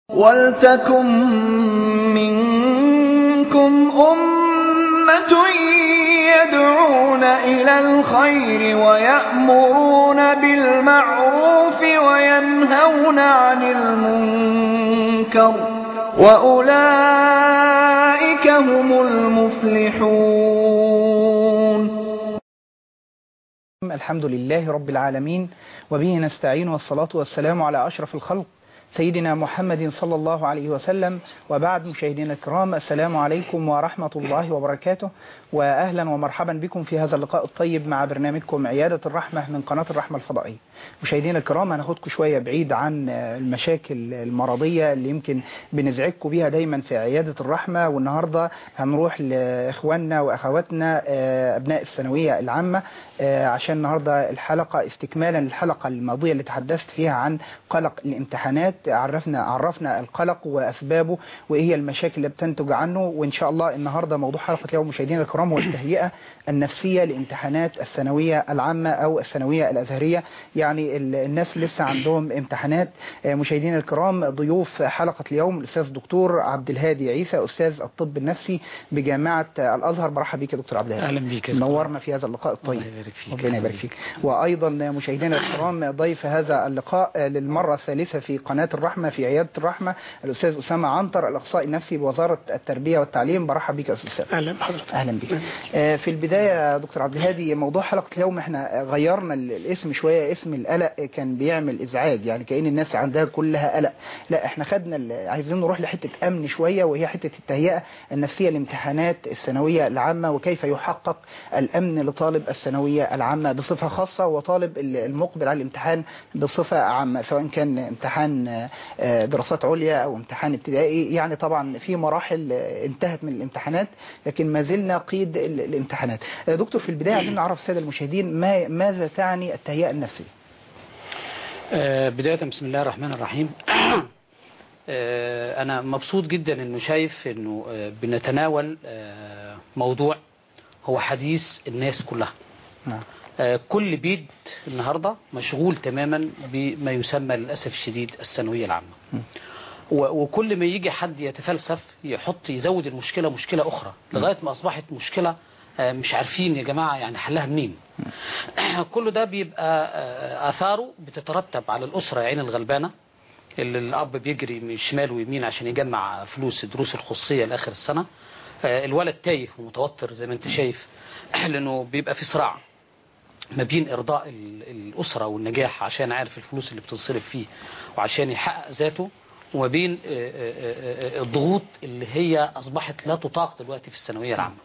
ولتكن منكم أمة يدعون إلى الخير ويأمرون بالمعروف وينهون عن المنكر وأولئك هم المفلحون الحمد لله رب العالمين وبه نستعين والصلاة والسلام على أشرف الخلق سيدنا محمد صلى الله عليه وسلم وبعد مشاهدينا الكرام السلام عليكم ورحمة الله وبركاته وأهلا ومرحبا بكم في هذا اللقاء الطيب مع برنامجكم عيادة الرحمة من قناة الرحمة الفضائية مشاهدينا الكرام هناخدكم شوية بعيد عن المشاكل المرضية اللي يمكن بنزعجكم بيها دايما في عيادة الرحمة والنهاردة هنروح لإخواننا وأخواتنا أبناء الثانوية العامة عشان النهاردة الحلقة استكمالا للحلقة الماضية اللي تحدثت فيها عن قلق الامتحانات عرفنا عرفنا القلق وأسبابه وإيه هي المشاكل اللي بتنتج عنه وإن شاء الله النهاردة موضوع حلقة اليوم مشاهدينا الكرام هو التهيئة النفسية لامتحانات الثانوية العامة أو الثانوية الأزهرية يعني الناس لسه عندهم امتحانات مشاهدينا الكرام ضيوف حلقة اليوم الأستاذ الدكتور عبد الهادي عيسى أستاذ الطب النفسي بجامعة الأزهر برحب بك يا دكتور عبد الهادي أهلا بك نورنا في هذا اللقاء الطيب الله يبارك فيك ربنا يبارك فيك وأيضا مشاهدينا الكرام ضيف هذا اللقاء للمرة الثالثة في قناة الرحمة في عيادة الرحمة الأستاذ أسامة عنتر الأخصائي النفسي بوزارة التربية والتعليم برحب بك يا أستاذ أسامة أهلا بحضرتك أهلا بك في البداية يا دكتور عبد الهادي موضوع حلقة اليوم احنا غيرنا الاسم شوية اسم القلق كان بيعمل إزعاج يعني كأن الناس عندها كلها قلق لا احنا خدنا عايزين نروح لحتة أمن شوية وهي حتة التهيئة النفسية لامتحانات الثانوية العامة وكيف يحقق الأمن لطالب الثانوية العامة بصفة خاصة وطالب المقبل على الامتحان بصفة عامة سواء كان امتحان دراسات عليا أو امتحان ابتدائي يعني طبعا في مراحل انتهت من الامتحانات لكن ما زلنا قيد الامتحانات دكتور في البداية عايزين نعرف السادة المشاهدين ما ماذا تعني التهيئة النفسية آه بداية بسم الله الرحمن الرحيم آه أنا مبسوط جدا أنه شايف أنه آه بنتناول موضوع هو حديث الناس كلها نعم كل بيت النهاردة مشغول تماما بما يسمى للأسف الشديد الثانوية العامة وكل ما يجي حد يتفلسف يحط يزود المشكلة مشكلة أخرى لغاية ما أصبحت مشكلة مش عارفين يا جماعة يعني حلها منين كل ده بيبقى آثاره بتترتب على الأسرة عين الغلبانة اللي الأب بيجري من شمال ويمين عشان يجمع فلوس الدروس الخصوصية لآخر السنة الولد تايه ومتوتر زي ما انت شايف لأنه بيبقى في صراع ما بين إرضاء الأسرة والنجاح عشان عارف الفلوس اللي بتنصرف فيه وعشان يحقق ذاته وما بين الضغوط اللي هي أصبحت لا تطاق دلوقتي في الثانوية العامة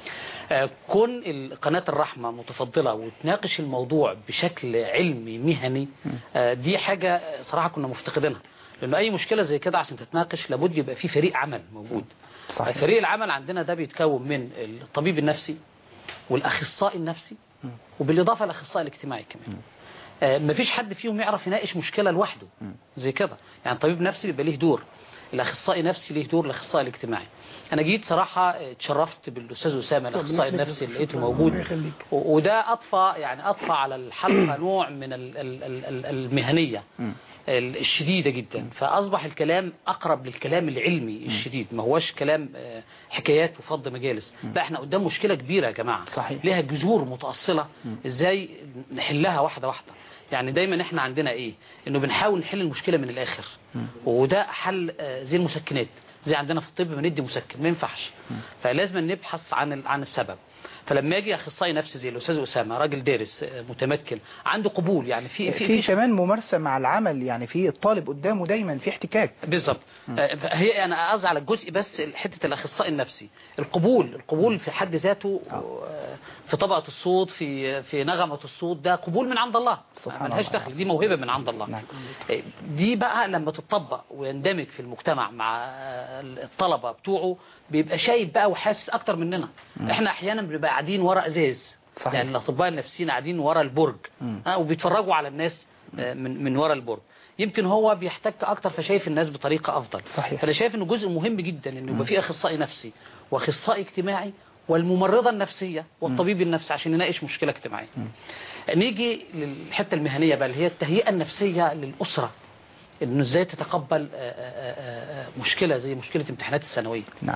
كون قناة الرحمة متفضلة وتناقش الموضوع بشكل علمي مهني دي حاجة صراحة كنا مفتقدينها لأنه أي مشكلة زي كده عشان تتناقش لابد يبقى في فريق عمل موجود صحيح. فريق العمل عندنا ده بيتكون من الطبيب النفسي والأخصائي النفسي وبالإضافة للأخصائي الاجتماعي كمان مفيش حد فيهم يعرف يناقش مشكلة لوحده زي كده يعني طبيب نفسي بيبقى ليه دور الاخصائي نفسي ليه دور الاخصائي الاجتماعي انا جيت صراحة اتشرفت بالاستاذ اسامه الاخصائي النفسي اللي لقيته موجود وده اضفى يعني اضفى على الحلقة نوع من المهنية الشديدة جدا فأصبح الكلام أقرب للكلام العلمي الشديد ما هوش كلام حكايات وفض مجالس لا احنا قدام مشكلة كبيرة يا جماعة صحيح. لها جذور متأصلة ازاي نحلها واحدة واحدة يعني دايما احنا عندنا ايه انه بنحاول نحل المشكلة من الاخر وده حل زي المسكنات زي عندنا في الطب بندي مسكن ما ينفعش فلازم نبحث عن عن السبب فلما يجي اخصائي نفسي زي الاستاذ اسامه راجل دارس متمكن عنده قبول يعني في في, في كمان ممارسه مع العمل يعني في الطالب قدامه دايما في احتكاك بالظبط هي انا قصدي على الجزء بس حته الاخصائي النفسي القبول القبول في حد ذاته في طبقه الصوت في في نغمه الصوت ده قبول من عند الله ملهاش دخل دي موهبه من عند الله نعم. دي بقى لما تطبق ويندمج في المجتمع مع الطلبه بتوعه بيبقى شايف بقى وحاسس اكتر مننا احنا احيانا بنبقى قاعدين ورا ازاز صحيح. يعني الاطباء النفسيين قاعدين ورا البرج ها وبيتفرجوا على الناس من من ورا البرج يمكن هو بيحتك اكتر فشايف الناس بطريقه افضل صحيح. فانا شايف انه جزء مهم جدا انه يبقى في اخصائي نفسي واخصائي اجتماعي والممرضه النفسيه والطبيب النفسي عشان يناقش مشكله اجتماعيه نيجي للحته المهنيه بقى اللي هي التهيئه النفسيه للاسره انه ازاي تتقبل آه، آه، آه، آه، مشكله زي مشكله امتحانات الثانويه نعم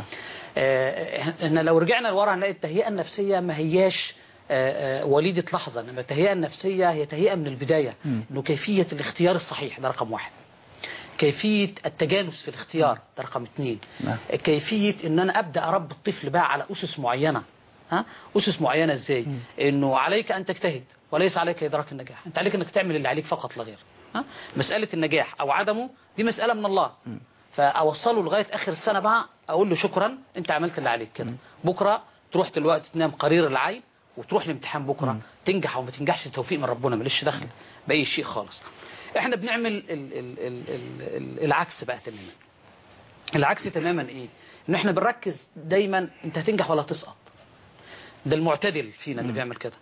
آه، ان لو رجعنا لورا هنلاقي التهيئه النفسيه ما هياش آه، آه، وليده لحظه انما التهيئه النفسيه هي تهيئه من البدايه مم. انه كيفيه الاختيار الصحيح ده رقم واحد كيفية التجانس في الاختيار ده رقم اثنين نعم. كيفية ان انا ابدأ اربي الطفل بقى على اسس معينة ها اسس معينة ازاي انه عليك ان تجتهد وليس عليك ادراك النجاح انت عليك انك تعمل اللي عليك فقط لا غير ها مسألة النجاح او عدمه دي مسألة من الله فاوصله لغاية اخر السنة بقى اقول له شكرا انت عملت اللي عليك كده بكرة تروح دلوقتي تنام قرير العين وتروح الامتحان بكرة تنجح او ما تنجحش توفيق من ربنا ماليش دخل باي شيء خالص احنا بنعمل ال ال ال ال ال العكس بقى تماما العكس تماما ايه ان احنا بنركز دايما انت هتنجح ولا تسقط ده المعتدل فينا اللي بيعمل كده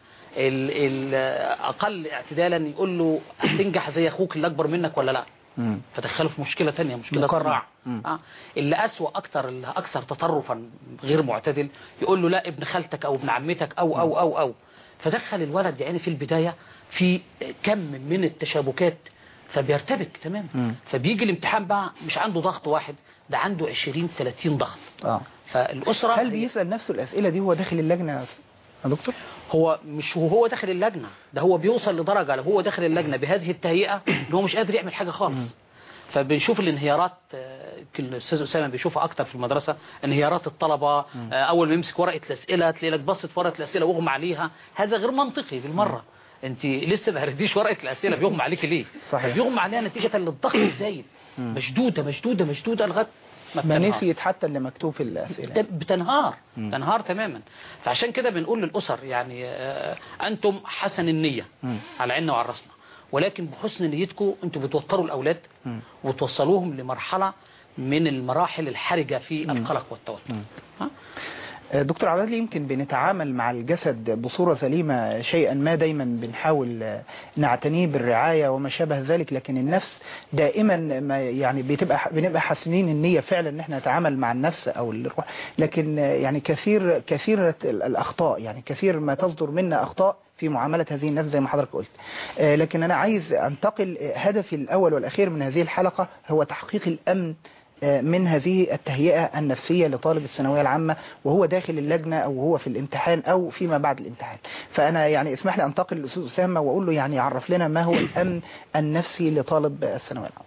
ال- الاقل اعتدالا يقول له هتنجح زي اخوك اللي اكبر منك ولا لا مم. فتدخله في مشكلة تانية مشكلة مقارنة. صراع مم. آه. اللي أسوأ أكتر اللي أكثر تطرفا غير معتدل يقول له لا ابن خالتك أو ابن عمتك أو أو أو أو فدخل الولد يعني في البداية في كم من التشابكات فبيرتبك تمام مم. فبيجي الامتحان بقى مش عنده ضغط واحد ده عنده 20 30 ضغط اه فالأسرة هل هي- بيسأل نفسه الأسئلة دي وهو داخل اللجنة يا يا دكتور؟ هو مش وهو داخل اللجنة ده هو بيوصل لدرجة لو هو داخل اللجنة بهذه التهيئة ان هو مش قادر يعمل حاجة خالص فبنشوف الانهيارات آه، يمكن الاستاذ اسامه بيشوفها اكتر في المدرسه انهيارات الطلبه آه، اول ما يمسك ورقه الاسئله تلاقي لك بصت في ورقه الاسئله واغمى عليها هذا غير منطقي بالمره انت لسه ما هرديش ورقه الاسئله بيغمى عليك ليه صحيح. بيغمى عليها نتيجه للضغط الزايد مشدوده مشدوده مشدوده لغايه ما ما بتنهار. نسيت حتى اللي مكتوب في الأسئلة ده بتنهار تنهار تماما فعشان كده بنقول للأسر يعني آه، أنتم حسن النية مم. على عيننا وعلى راسنا ولكن بحسن نيتكم أنتم بتوتروا الأولاد مم. وتوصلوهم لمرحلة من المراحل الحرجة في القلق والتوتر ها؟ دكتور عبادلي يمكن بنتعامل مع الجسد بصورة سليمة شيئا ما دايما بنحاول آه، نعتنيه بالرعاية وما شابه ذلك لكن النفس دائما ما يعني بتبقى بنبقى حاسين النية فعلا ان احنا نتعامل مع النفس او الروح لكن آه، يعني كثير كثيرة ال- الاخطاء يعني كثير ما تصدر منا اخطاء في معاملة هذه النفس زي ما حضرتك قلت آه، لكن انا عايز انتقل آه، هدفي الاول والاخير من هذه الحلقة هو تحقيق الامن من هذه التهيئة النفسية لطالب الثانوية العامة وهو داخل اللجنة أو هو في الامتحان أو فيما بعد الامتحان فأنا يعني اسمح لي أنتقل للأستاذ أسامة وأقول له يعني يعرف لنا ما هو الأمن النفسي لطالب الثانوية العامة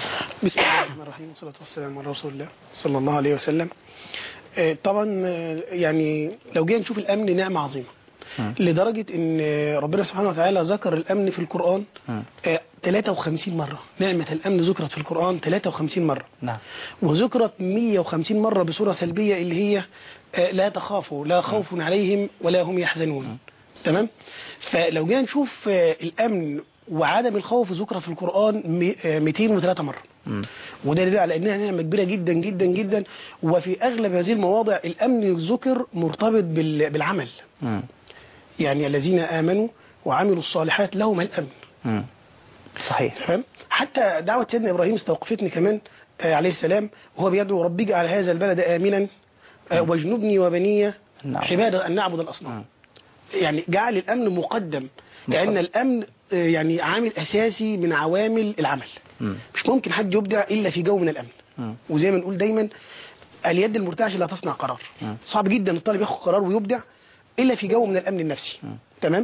بسم الله الرحمن الرحيم والصلاة والسلام على رسول الله صلى الله عليه وسلم آه، طبعا آه، يعني لو جينا نشوف الأمن نعمة عظيمة مم. لدرجة ان آه، ربنا سبحانه وتعالى ذكر الأمن في القرآن مم. آه، 53 مرة نعمة الأمن ذكرت في القرآن 53 مرة نعم وذكرت 150 مرة بصورة سلبية اللي هي آه، لا تخافوا لا خوف عليهم ولا هم يحزنون تمام فلو جينا نشوف آه، الأمن وعدم الخوف ذكر في القرآن م- آه، 203 مرة مم. وده دليل على انها نعمه كبيره جدا جدا جدا وفي اغلب هذه المواضع الامن ذكر مرتبط بال- بالعمل مم. يعني الذين امنوا وعملوا الصالحات لهم الامن مم. صحيح تمام حتى دعوه سيدنا ابراهيم استوقفتني كمان آه عليه السلام وهو بيدعو ربي اجعل هذا البلد امنا آه واجنبني وبني نعم. عباده ان نعبد الاصنام مم. يعني جعل الامن مقدم لان مقدم. الامن آه، يعني عامل اساسي من عوامل العمل مم. مش ممكن حد يبدع الا في جو من الامن مم. وزي ما نقول دايما اليد المرتعشه لا تصنع قرار مم. صعب جدا الطالب ياخد قرار ويبدع الا في جو من الامن النفسي مم. تمام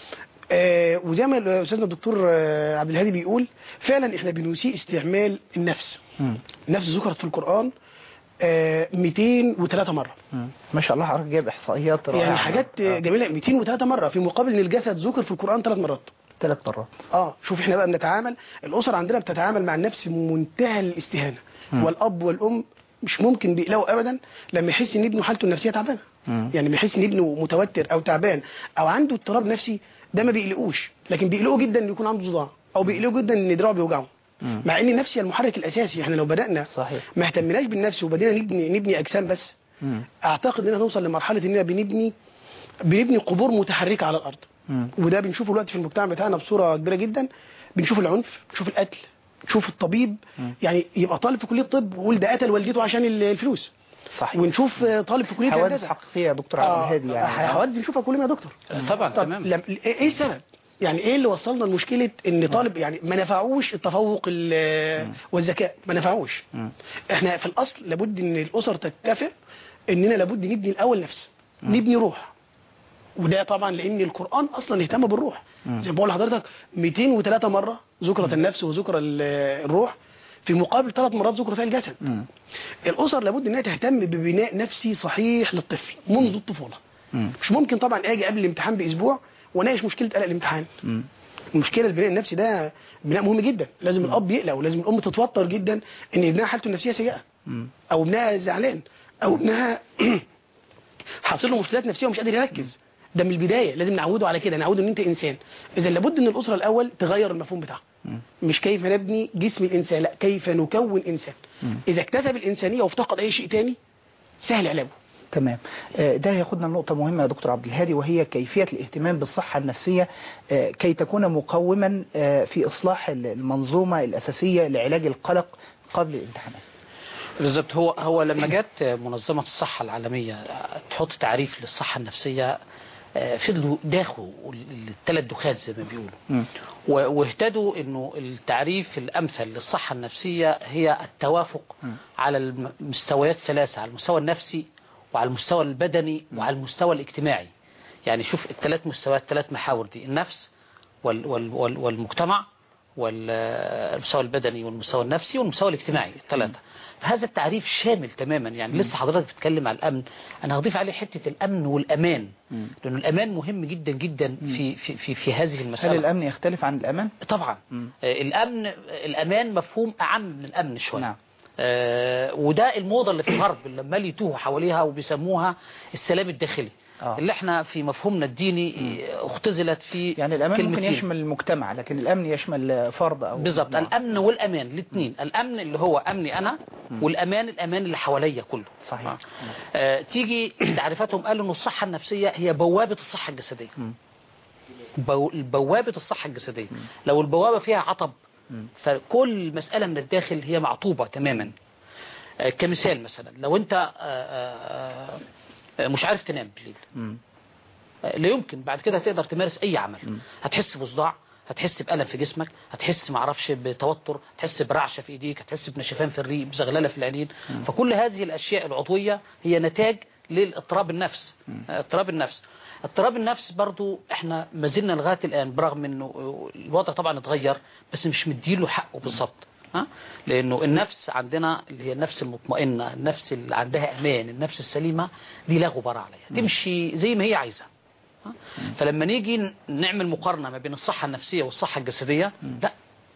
آه وزي ما استاذنا الدكتور آه عبد الهادي بيقول فعلا احنا بنسيء استعمال النفس مم. النفس ذكرت في القران آه 203 مره مم. ما شاء الله حضرتك جايب إحصائيات رائعة يعني حاجات آه. جميله 203 مره في مقابل ان الجسد ذكر في القران ثلاث مرات ثلاث مرات اه شوف احنا بقى بنتعامل الاسر عندنا بتتعامل مع النفس بمنتهى الاستهانه مم. والاب والام مش ممكن بيقلقوا ابدا لما يحس ان ابنه حالته النفسيه تعبانه مم. يعني لما يحس ان ابنه متوتر او تعبان او عنده اضطراب نفسي ده ما بيقلقوش لكن بيقلقوا جدا ان يكون عنده صداع او بيقلقوا جدا ان دراعه بيوجعه مم. مع ان النفس هي المحرك الاساسي احنا لو بدانا صحيح ما اهتمناش بالنفس وبدينا نبني نبني اجسام بس مم. اعتقد اننا هنوصل لمرحله اننا بنبني بنبني قبور متحركه على الارض مم. وده بنشوفه دلوقتي في المجتمع بتاعنا بصوره كبيره جدا بنشوف العنف نشوف القتل نشوف الطبيب مم. يعني يبقى طالب في كليه طب ويقول ده قتل والدته عشان ال- الفلوس صحيح ونشوف آه، طالب في كليه حوادث هندسه حقيقية يا دكتور عبد آه، الهادي يعني حوادث بنشوفها كل يوم يا دكتور طبعا طب تمام لم... ايه السبب يعني ايه اللي وصلنا لمشكله ان طالب يعني ما نفعوش التفوق ال- والذكاء ما نفعوش مم. احنا في الاصل لابد ان الاسر تتفق اننا لابد نبني الاول نفس نبني روح وده طبعا لان القران اصلا اهتم بالروح زي ما بقول لحضرتك 203 مره ذكرت النفس وذكر ال- الروح في مقابل ثلاث مرات ذكر فيها الجسد مم. الاسر لابد انها تهتم ببناء نفسي صحيح للطفل منذ الطفوله مم. مش ممكن طبعا اجي قبل الامتحان باسبوع واناقش مشكله قلق الامتحان مم. المشكله البناء النفسي ده بناء مهم جدا لازم الاب يقلق ولازم الام تتوتر جدا ان ابنها حالته النفسيه سيئه مم. او ابنها زعلان او ابنها حاصل له مشكلات نفسيه ومش قادر يركز ده من البدايه لازم نعوده على كده نعوده ان انت انسان اذا لابد ان الاسره الاول تغير المفهوم بتاعها مش كيف نبني جسم الانسان لا كيف نكون انسان اذا اكتسب الانسانيه وافتقد اي شيء تاني سهل علاجه تمام آه، ده ياخدنا لنقطة مهمة يا دكتور عبد الهادي وهي كيفية الاهتمام بالصحة النفسية آه، كي تكون مقوما آه، في إصلاح المنظومة الأساسية لعلاج القلق قبل الامتحانات بالظبط هو هو لما جت منظمة الصحة العالمية تحط تعريف للصحة النفسية آه، فضلوا داخوا الثلاث دخات زي ما بيقولوا مم. و- واهتدوا انه التعريف الامثل للصحة النفسية هي التوافق على المستويات ثلاثة على المستوى النفسي وعلى المستوى البدني وعلى المستوى الاجتماعي يعني شوف الثلاث مستويات ثلاث محاور دي النفس وال وال وال والمجتمع والمستوى البدني والمستوى النفسي والمستوى الاجتماعي الثلاثة فهذا التعريف شامل تماما يعني لسه حضرتك بتتكلم على الأمن أنا هضيف عليه حتة الأمن والأمان لأنه الأمان مهم جدا جدا في في في, في هذه هل المسألة الأمن يختلف عن الأمان؟ طبعا مم. آه، الامن الامان مفهوم اعم من الامن شويه نعم. آه، وده الموضه اللي في الغرب اللي عمال يتوهوا حواليها وبيسموها السلام الداخلي آه. اللي احنا في مفهومنا الديني آه، اختزلت في يعني الأمان ممكن كلمتين. يشمل المجتمع لكن الأمن يشمل فرد أو بالظبط مجموعة. الامن والامان الاثنين الامن اللي هو امني انا والامان الامان اللي حواليا كله صحيح. آه. آه تيجي تعريفاتهم قالوا ان الصحه النفسيه هي بوابه الصحه الجسديه مم. بو... بوابه الصحه الجسديه لو البوابه فيها عطب مم. فكل مساله من الداخل هي معطوبه تماما آه كمثال مثلا لو انت آه، آه، آه، مش عارف تنام بالليل مم. لا يمكن بعد كده تقدر تمارس اي عمل هتحس بصداع هتحس بألم في جسمك هتحس معرفش بتوتر هتحس برعشة في ايديك هتحس بنشفان في الريق بزغللة في العينين فكل هذه الاشياء العضوية هي نتاج للاضطراب النفس اضطراب النفس اضطراب النفس برضو احنا ما زلنا لغايه الان برغم انه الوضع طبعا اتغير بس مش مديله حقه بالظبط ها لانه النفس عندنا اللي هي النفس المطمئنه النفس اللي عندها امان النفس السليمه دي لا غبار عليها تمشي زي ما هي عايزه ها؟ فلما نيجي نعمل مقارنة ما بين الصحة النفسية والصحة الجسدية لا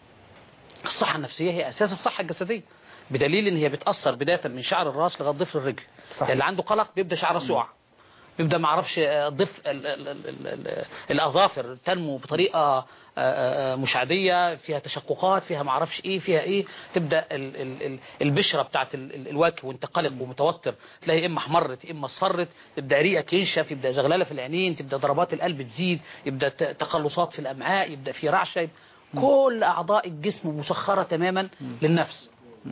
الصحة النفسية هي أساس الصحة الجسدية بدليل ان هي بتأثر بداية من شعر الراس لغاية ضفر الرجل صحيح. اللي عنده قلق بيبدأ شعر راسه يقع بيبدأ ما اعرفش آه، ضف ال ال ال ال ال الأظافر تنمو بطريقة آه، آه، مش عادية فيها تشققات فيها ما اعرفش ايه فيها ايه تبدأ ال ال ال البشرة بتاعت ال- ال- الوجه وانت قلق ومتوتر تلاقي اما احمرت اما اصفرت تبدأ ريقك ينشف يبدأ زغللة في العينين تبدأ ضربات القلب تزيد يبدأ ت- تقلصات في الأمعاء يبدأ في رعشة يبدأ كل أعضاء الجسم مسخرة تماما للنفس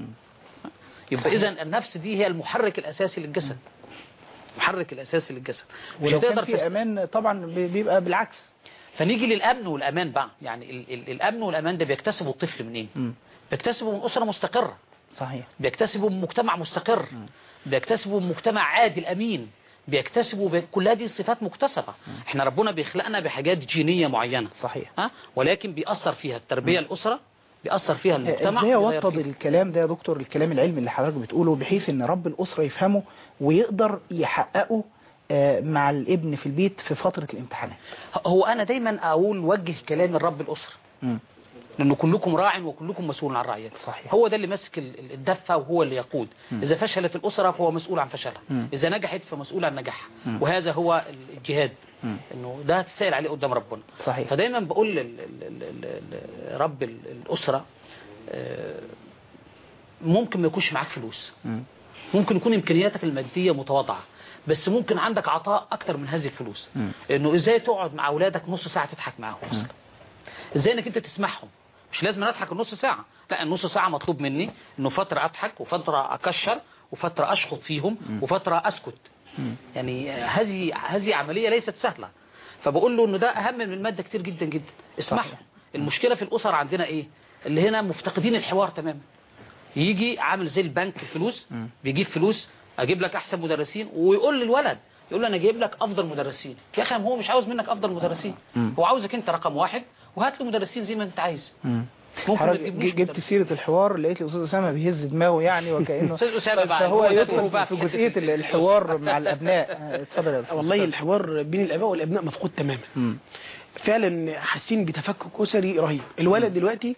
يبقى إذا النفس دي هي المحرك الأساسي للجسد المحرك الأساسي للجسد مش ولو كان هتقدر في تست... أمان طبعا بي- بيبقى بالعكس فنيجي للأمن والأمان بقى يعني ال ال الأمن والأمان ده بيكتسبه الطفل منين مم. بيكتسبه من أسرة مستقرة صحيح بيكتسبوا من مجتمع مستقر بيكتسبوا من مجتمع عادل أمين بيكتسبوا ب... كل هذه الصفات مكتسبة احنا ربنا بيخلقنا بحاجات جينية معينة صحيح ها ولكن بيأثر فيها التربية الأسرة بيأثر فيها المجتمع ازاي بيغير اوطد فيه. الكلام ده يا دكتور الكلام العلمي اللي حضرتك بتقوله بحيث ان رب الاسره يفهمه ويقدر يحققه آه، مع الابن في البيت في فتره الامتحانات هو أنا دايما أقول وجه كلامي لرب الأسرة مم. لأنه كلكم راع وكلكم مسؤول عن رعيته صحيح. هو ده اللي ماسك ال- ال- الدفة وهو اللي يقود إذا فشلت الأسرة فهو مسؤول عن فشلها مم. إذا نجحت فمسؤول عن نجاحها مم. وهذا هو ال- الجهاد مم. إنه ده تسأل عليه قدام ربنا صحيح فدايما بقول لل- لل- لل- لل- رب ال- الأسرة آه، ممكن ما يكونش معاك فلوس مم. ممكن يكون إمكانياتك المادية متواضعة بس ممكن عندك عطاء أكتر من هذه الفلوس مم. إنه إزاي تقعد مع أولادك نص ساعة تضحك معاهم مثلا ازاي انك انت تسمعهم مش لازم أنا اضحك النص ساعة لا النص ساعة مطلوب مني انه فترة اضحك وفترة اكشر وفترة اشخط فيهم وفترة اسكت مم. يعني آه، هذه هذه عملية ليست سهلة فبقول له انه ده اهم من الماده كتير جدا جدا اسمحوا صحيح. المشكله في الاسر عندنا ايه اللي هنا مفتقدين الحوار تماما يجي عامل زي البنك الفلوس مم. بيجيب فلوس اجيب لك احسن مدرسين ويقول للولد يقول له انا جايب لك افضل مدرسين يا اخي هو مش عاوز منك افضل مدرسين مم. هو عاوزك انت رقم واحد وهات له مدرسين زي ما انت عايز مم. ممكن ما حضرتك تجيبلوش ج- جبت مدرس. سيرة الحوار لقيت الأستاذ أسامة بيهز دماغه يعني وكأنه أستاذ أسامة بقى، فهو هو ده يدخل دوره بقى في في جزئية حتة ال- الحوار مع الأبناء آه، اتفضل يا أستاذ والله الحوار بين الاباء والابناء مفقود تماما مم. فعلا حاسين بتفكك اسري رهيب الولد دلوقتي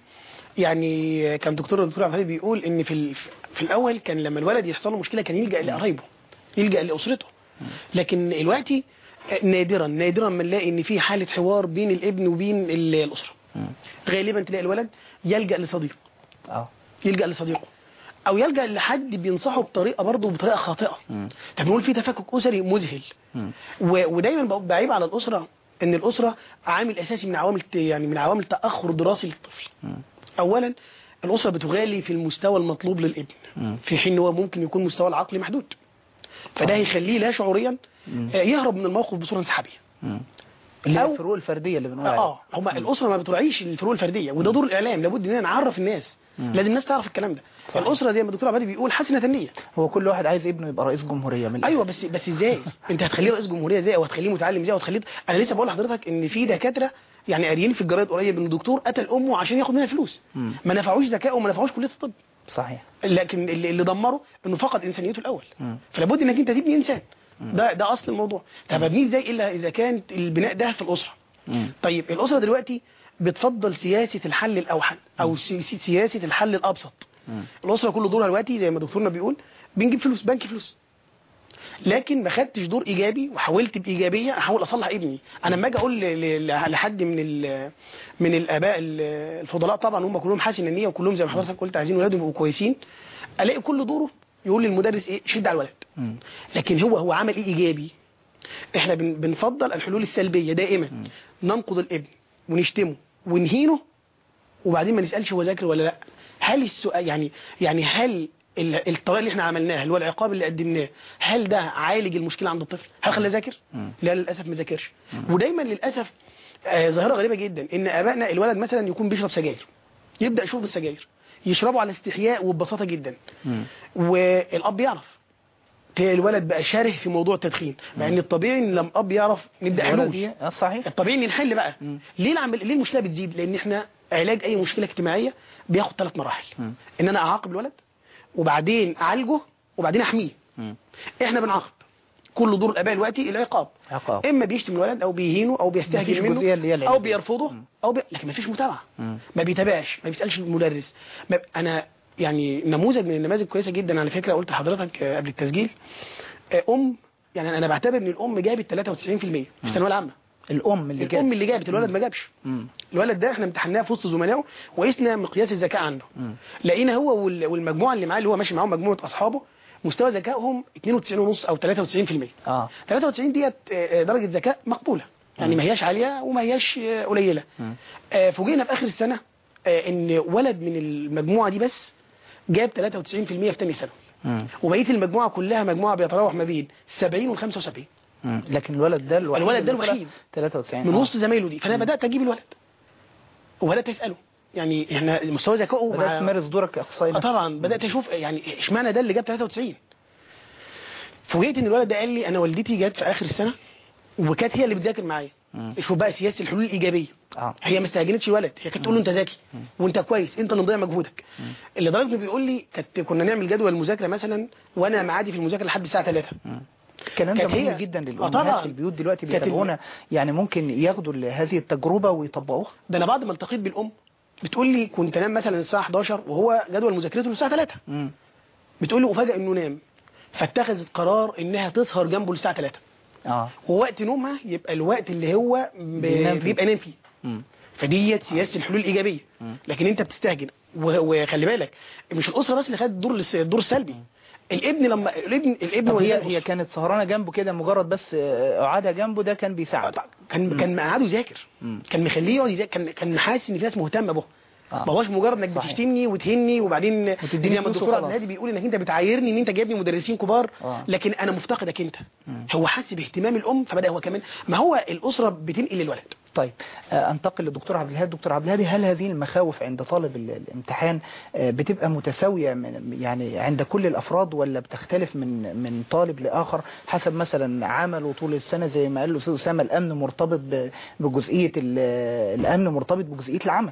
يعني كان دكتور الدكتور عبد الحليم بيقول ان في ال- في الاول كان لما الولد يحصل له مشكله كان يلجا لقرايبه يلجا لاسرته لكن دلوقتي نادرا نادرا ما نلاقي ان في حاله حوار بين الابن وبين ال- الاسره مم. غالبا تلاقي الولد يلجا لصديق اه يلجا لصديقه او يلجا لحد بينصحه بطريقه برضه بطريقه خاطئه مم. طب نقول في تفكك اسري مذهل مم. و- ودايما بقى بعيب على الاسره ان الاسره عامل اساسي من عوامل ت- يعني من عوامل تاخر دراسي للطفل مم. اولا الاسره بتغالي في المستوى المطلوب للابن مم. في حين هو ممكن يكون مستوى العقلي محدود فده هيخليه لا شعوريا مم. آه، يهرب من الموقف بصوره انسحابيه مم. اللي هي أو- الفروق الفردية اللي بنقول عليها اه هما الاسره ما بتراعيش الفروق الفرديه وده دور الاعلام لابد اننا نعرف الناس مم. لازم الناس تعرف الكلام ده صحيح. الاسره زي ما الدكتور عبادي بيقول حسنه النيه هو كل واحد عايز ابنه يبقى رئيس جمهورية من ايوه بس بس ازاي انت هتخليه رئيس جمهوريه ازاي او هتخليه متعلم ازاي او هتخليه انا لسه بقول لحضرتك ان في دكاتره يعني قاريين في الجرايد قريب ان الدكتور قتل امه عشان ياخد منها فلوس مم. ما نفعوش ذكائه وما نفعوش كليه الطب صحيح لكن اللي, اللي دمره انه فقد انسانيته الاول مم. فلا بد انك انت تبني انسان ده ده اصل الموضوع طب ابنيه ازاي الا اذا كان البناء ده في الاسره مم. طيب الاسره دلوقتي بتفضل سياسه الحل الاوحد او سي- سي- سياسه الحل الابسط مم. الاسره كل دورها دلوقتي زي ما دكتورنا بيقول بنجيب فلوس بنك فلوس لكن ما خدتش دور ايجابي وحاولت بايجابيه احاول اصلح ابني انا لما اجي اقول ل- ل- لحد من ال- من الاباء ال- الفضلاء طبعا هم كلهم حسن النيه وكلهم زي ما حضرتك قلت عايزين ولادهم يبقوا كويسين الاقي كل دوره يقول للمدرس ايه شد على الولد مم. لكن هو هو عمل ايه ايجابي احنا بن- بنفضل الحلول السلبيه دائما ننقض الابن ونشتمه ونهينه وبعدين ما نسالش هو ذاكر ولا لا هل السؤال يعني يعني هل ال- الطريقه اللي احنا عملناها اللي هو العقاب اللي قدمناه هل ده عالج المشكله عند الطفل هل خلاه ذاكر مم. لا للاسف ما ذاكرش ودايما للاسف آه، ظاهره غريبه جدا ان ابائنا الولد مثلا يكون بيشرب سجاير يبدا يشوف السجاير يشربوا على استحياء وببساطه جدا مم. والاب يعرف تلاقي الولد بقى شاره في موضوع التدخين مع ان الطبيعي ان لما الاب يعرف نبدا الولد حلول دي- اه صحيح الطبيعي ان نحل بقى مم. ليه العمل ليه المشكله بتزيد لان احنا علاج اي مشكله اجتماعيه بياخد ثلاث مراحل مم. ان انا اعاقب الولد وبعدين اعالجه وبعدين احميه مم. احنا بنعاقب كل دور الاباء دلوقتي العقاب عقاب اما بيشتم الولد او بيهينه او مفيش بيستهجن جزئية منه اللي هي او العلاج. بيرفضه مم. او بي... لكن مفيش متابعه مم. ما بيتابعش ما بيسالش المدرس ما... انا يعني نموذج من النماذج كويسه جدا على فكره قلت لحضرتك آه، قبل التسجيل آه، ام يعني انا بعتبر ان الام جابت 93% في الثانويه العامه الام اللي الام اللي جابت الولد ما جابش مم. الولد ده احنا امتحناه في وسط زملائه وقسنا مقياس الذكاء عنده مم. لقينا هو وال- والمجموعه اللي معاه اللي هو ماشي معاهم مجموعه اصحابه مستوى ذكائهم 92 ونص او 93% اه 93 ديت آه، آه، درجه ذكاء مقبوله يعني ما هياش عاليه وما هياش آه، قليله مم. آه، فوجئنا في اخر السنه آه، ان ولد من المجموعه دي بس جاب 93% في ثاني ثانوي مم. وبقيه المجموعه كلها مجموعه بيتراوح ما بين 70 و 75 مم. لكن الولد ده الوحيد الولد ده اللي طلع الوحيد. 93 من آه. وسط زمايله دي فانا بدات اجيب الولد وبدات اساله يعني احنا مستوى ذكائه بدأت مع- تمارس دورك كأخصائي اه نفسي. طبعا بدات اشوف يعني اشمعنى ده اللي جاب 93 فوجئت ان الولد ده قال لي انا والدتي جت في اخر السنه وكانت هي اللي بتذاكر معايا مم. شوف بقى سياسه الحلول الايجابيه اه هي ما استهجنتش ولد هي كانت تقول له انت ذكي وانت كويس انت اللي مضيع مجهودك اللي لدرجه انه بيقول لي كانت كنا نعمل جدول المذاكره مثلا وانا معادي في المذاكره لحد الساعه 3 الكلام ده كانت مهم هي- جدا آه للأمهات طبعاً. في البيوت دلوقتي كانت ال- بيتابعونا يعني ممكن ياخدوا ال- هذه التجربة ويطبقوها ده انا بعد ما التقيت بالام بتقول لي كنت انام مثلا الساعه 11 وهو جدول مذاكرته الساعه 3 مم. بتقول لي وفجاه انه نام فاتخذت قرار انها تسهر جنبه الساعه 3 اه ووقت نومها يبقى الوقت اللي هو ب- بينام فيه. بيبقى نام فيه مم. فديت سياسه الحلول الايجابيه مم. لكن انت بتستهجن و- وخلي بالك مش الاسره بس اللي خدت الدور الس- الدور السلبي الابن لما الابن الابن طب وهي هي هي كانت سهرانة جنبه كده مجرد بس آه، قعدها جنبه ده كان بيساعد كان كان مقعده يذاكر مم. كان مخليه يقعد يذاكر كان كان حاسس ان في ناس مهتمه به آه. ما هوش مجرد انك صحيح. بتشتمني وتهني وبعدين وتديني لما فلوس الدكتور عبد وخلاص. الهادي بيقول انك انت بتعايرني ان انت جايبني مدرسين كبار آه. لكن انا مفتقدك انت مم. هو حاسس باهتمام الام فبدا هو كمان ما هو الاسره بتنقل الولد طيب آه، انتقل للدكتور عبد الهادي دكتور عبد الهادي هل هذه المخاوف عند طالب ال- الامتحان آه، بتبقى متساويه من يعني عند كل الافراد ولا بتختلف من من طالب لاخر حسب مثلا عمله طول السنه زي ما قال الاستاذ اسامه الامن مرتبط ب- بجزئيه ال- الامن مرتبط بجزئيه العمل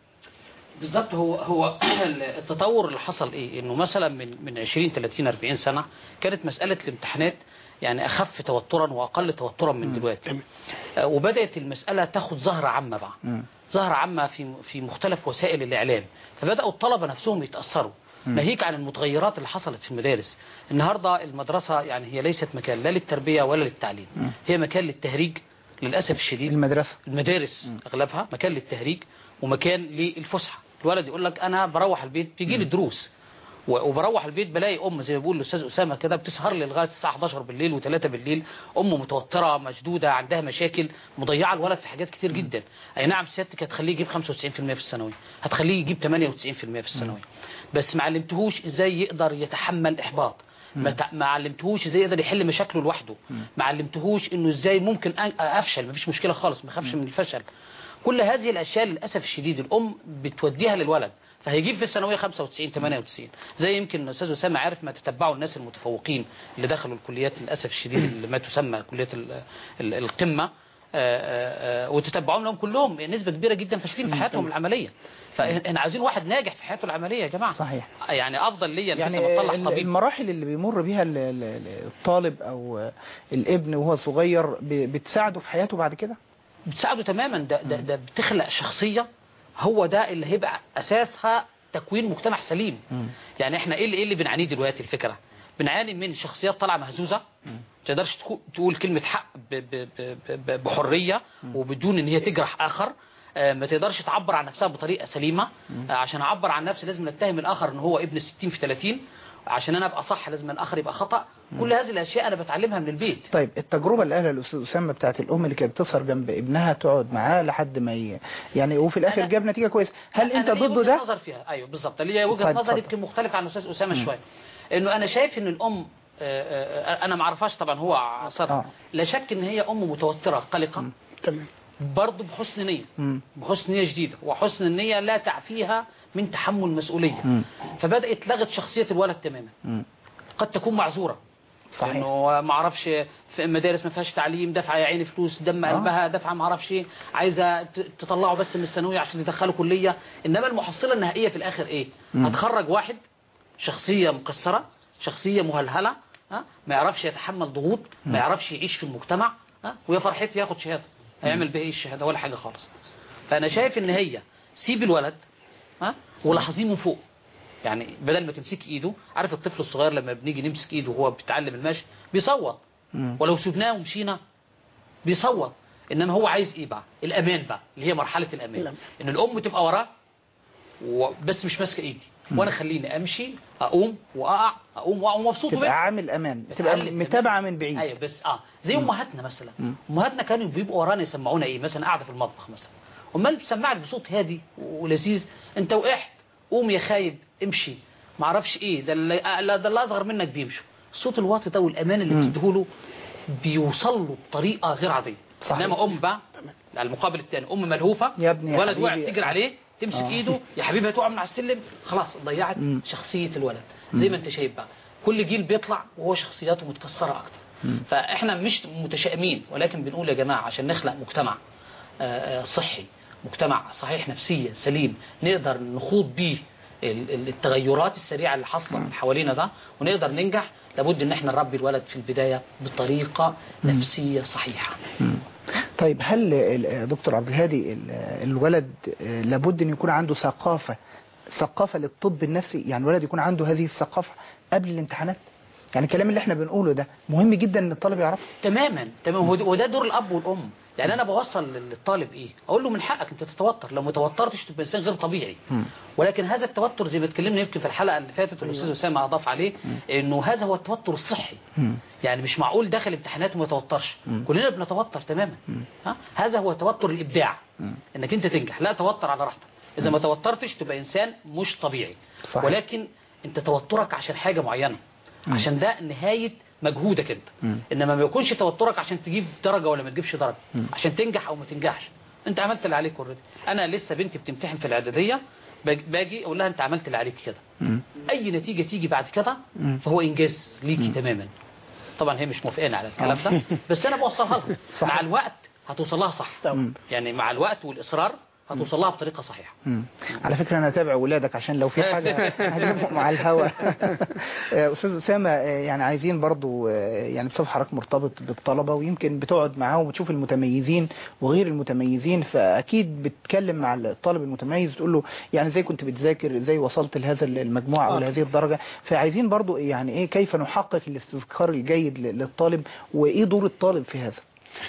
بالظبط هو هو التطور اللي حصل ايه انه مثلا من من 20 30 40 سنه كانت مساله الامتحانات يعني اخف توترا واقل توترا من دلوقتي تمام. آه، وبدات المساله تاخد ظهر عامه بقى مم. ظهر عامه في في مختلف وسائل الاعلام فبداوا الطلبه نفسهم يتاثروا ناهيك عن المتغيرات اللي حصلت في المدارس النهارده المدرسه يعني هي ليست مكان لا للتربيه ولا للتعليم هي مكان للتهريج للاسف الشديد المدرسه المدارس اغلبها مكان للتهريج ومكان للفسحه الولد يقول لك انا بروح البيت بيجي لي دروس و- وبروح البيت بلاقي ام زي ما بيقول الاستاذ اسامه كده بتسهر لي لغايه الساعه 11 بالليل و3 بالليل ام متوتره مشدوده عندها مشاكل مضيعه الولد في حاجات كتير جدا اي نعم سيادتك هتخليه يجيب 95% في الثانويه هتخليه يجيب 98% في الثانويه بس ما علمتهوش ازاي يقدر يتحمل احباط ما تع- ما علمتهوش ازاي يقدر يحل مشاكله لوحده ما علمتهوش انه ازاي ممكن أن- افشل مفيش مشكله خالص ما اخافش من الفشل كل هذه الاشياء للاسف الشديد الام بتوديها للولد فهيجيب في الثانويه 95 98 زي يمكن الاستاذ اسامه عارف ما تتبعوا الناس المتفوقين اللي دخلوا الكليات للاسف الشديد اللي ما تسمى كليات ال- ال- القمه آه، آه، آه، وتتبعون لهم كلهم نسبه كبيره جدا فاشلين في حياتهم العامليه فاحنا عايزين واحد ناجح في حياته العمليه يا جماعه صحيح. يعني افضل ليا انك انت يعني ما تطلع ال- طبيب المراحل اللي بيمر بيها ال- ال- الطالب او الابن وهو صغير ب- بتساعده في حياته بعد كده بتساعده تماما ده, ده, ده بتخلق شخصية هو ده اللي هيبقى أساسها تكوين مجتمع سليم يعني احنا ايه اللي, إيه اللي بنعانيه دلوقتي الفكرة بنعاني من شخصيات طالعة مهزوزة ما تقدرش تكو- تقول كلمة حق ب ب ب ب بحرية وبدون ان هي تجرح آخر آه، ما تقدرش تعبر عن نفسها بطريقة سليمة آه، عشان اعبر عن نفسي لازم نتهم الاخر ان هو ابن 60 في 30 عشان انا ابقى صح لازم الاخر يبقى خطأ كل هذه الاشياء انا بتعلمها من البيت طيب التجربة اللي قالها الأستاذ أسامة بتاعت الأم اللي كانت بتسهر جنب ابنها تقعد معاه لحد ما ي... يعني وفي الآخر أنا- جاب نتيجة كويسة هل أنت أنا ليا ضد وجهة ده؟ نظر فيها ايوه بالظبط ليا وجهه طيب، نظر اتفضل. يمكن مختلف عن الاستاذ اسامه شويه انه انا شايف ان الام آه، آه، انا ما اعرفهاش طبعا هو عصرها آه. لا شك ان هي ام متوتره قلقه تمام برضه بحسن نيه مم. بحسن نيه شديده وحسن النيه لا تعفيها من تحمل مسؤوليه مم. فبدات لغت شخصيه الولد تماما مم. قد تكون معذوره صحيح. انه ما اعرفش في مدارس ما فيهاش تعليم دفعه يا عيني فلوس دم آه. قلبها دفعه ما اعرفش ايه عايزه ت- تطلعه بس من الثانويه عشان يدخله كليه انما المحصله النهائيه في الاخر ايه مم. هتخرج واحد شخصيه مكسره شخصيه مهلهله ها ما يعرفش يتحمل ضغوط ما يعرفش يعيش في المجتمع ها ويا فرحتي ياخد شهاده هيعمل بيه ايه الشهاده ولا حاجه خالص فانا شايف ان هي سيب الولد ها ولاحظيه من فوق يعني بدل ما تمسك ايده عارف الطفل الصغير لما بنيجي نمسك ايده وهو بيتعلم المشي بيصوت مم. ولو سبناه ومشينا بيصوت انما هو عايز ايه بقى الامان بقى اللي هي مرحله الامان الأمان. ان الام تبقى وراه و- بس مش ماسكه ايدي وانا خليني امشي اقوم واقع اقوم واقع ومبسوط تبقى بيه عامل أمان تبقى بتعلم متابعة من بعيد ايوه بس اه زي امهاتنا مثلا مم. امهاتنا كانوا بيبقوا ورانا يسمعونا ايه مثلا قاعده في المطبخ مثلا امال بتسمعك بصوت هادي ولذيذ انت وقعت قوم يا خايب امشي ما اعرفش ايه ده اللي آه، لا، ده اللي اصغر منك بيمشوا الصوت الواطي ده والامان اللي مم. بتديهوله بيوصل له بطريقه غير عاديه صحيح. انما ام بقى على المقابل الثاني ام ملهوفه يا ابني يا ولد وقع حبيبي. تجري عليه تمسك آه. ايده يا حبيبي هتقع من على السلم خلاص ضيعت مم. شخصيه الولد زي ما انت شايف بقى كل جيل بيطلع وهو شخصياته متكسره اكتر فاحنا مش متشائمين ولكن بنقول يا جماعه عشان نخلق مجتمع آه، آه، صحي مجتمع صحيح نفسيا سليم نقدر نخوض بيه ال- ال- التغيرات السريعه اللي حاصله حوالينا ده ونقدر ننجح لابد ان احنا نربي الولد في البدايه بطريقه نفسيه صحيحه مم. طيب هل ال- دكتور عبد الهادي ال- الولد آه، لابد أن يكون عنده ثقافة ثقافة للطب النفسي يعني الولد يكون عنده هذه الثقافة قبل الامتحانات يعني الكلام اللي احنا بنقوله ده مهم جدا ان الطالب يعرفه تماما تمام وده- وده دور الاب والام يعني انا بوصل للطالب ايه اقول له من حقك انت تتوتر لو ما توترتش تبقى انسان غير طبيعي مم. ولكن هذا التوتر زي ما اتكلمنا يمكن في الحلقه اللي فاتت والاستاذ اسامه اضاف عليه انه هذا هو التوتر الصحي مم. يعني مش معقول داخل امتحانات وما يتوترش مم. كلنا بنتوتر تماما ها؟ هذا هو توتر الابداع مم. انك انت تنجح لا توتر على راحتك اذا ما توترتش تبقى انسان مش طبيعي صحيح. ولكن انت توترك عشان حاجه معينه عشان ده نهايه مجهودك انت مم. انما ما يكونش توترك عشان تجيب درجه ولا ما تجيبش درجه عشان تنجح او ما تنجحش انت عملت اللي عليك اوريدي انا لسه بنتي بتمتحن في الاعداديه باجي- باجي اقول لها انت عملت اللي عليك كده مم. اي نتيجه تيجي بعد كده مم. فهو انجاز ليكي تماما طبعا هي مش موافقانه على الكلام ده بس انا بوصلها لها مع الوقت هتوصل لها صح مم. يعني مع الوقت والاصرار هتوصل لها بطريقه صحيحه مم. على فكرة أنا أتابع ولادك عشان لو في حاجة هجيبهم مع الهوا آه، أستاذ أسامة آه، يعني عايزين برضو آه، يعني بصف حضرتك مرتبط بالطلبة ويمكن بتقعد معاهم وتشوف المتميزين وغير المتميزين فأكيد بتتكلم مع الطالب المتميز تقول له يعني ازاي كنت بتذاكر ازاي وصلت لهذا المجموع أو آه. لهذه الدرجة فعايزين برضو يعني إيه كيف نحقق الاستذكار الجيد ل- للطالب وإيه دور الطالب في هذا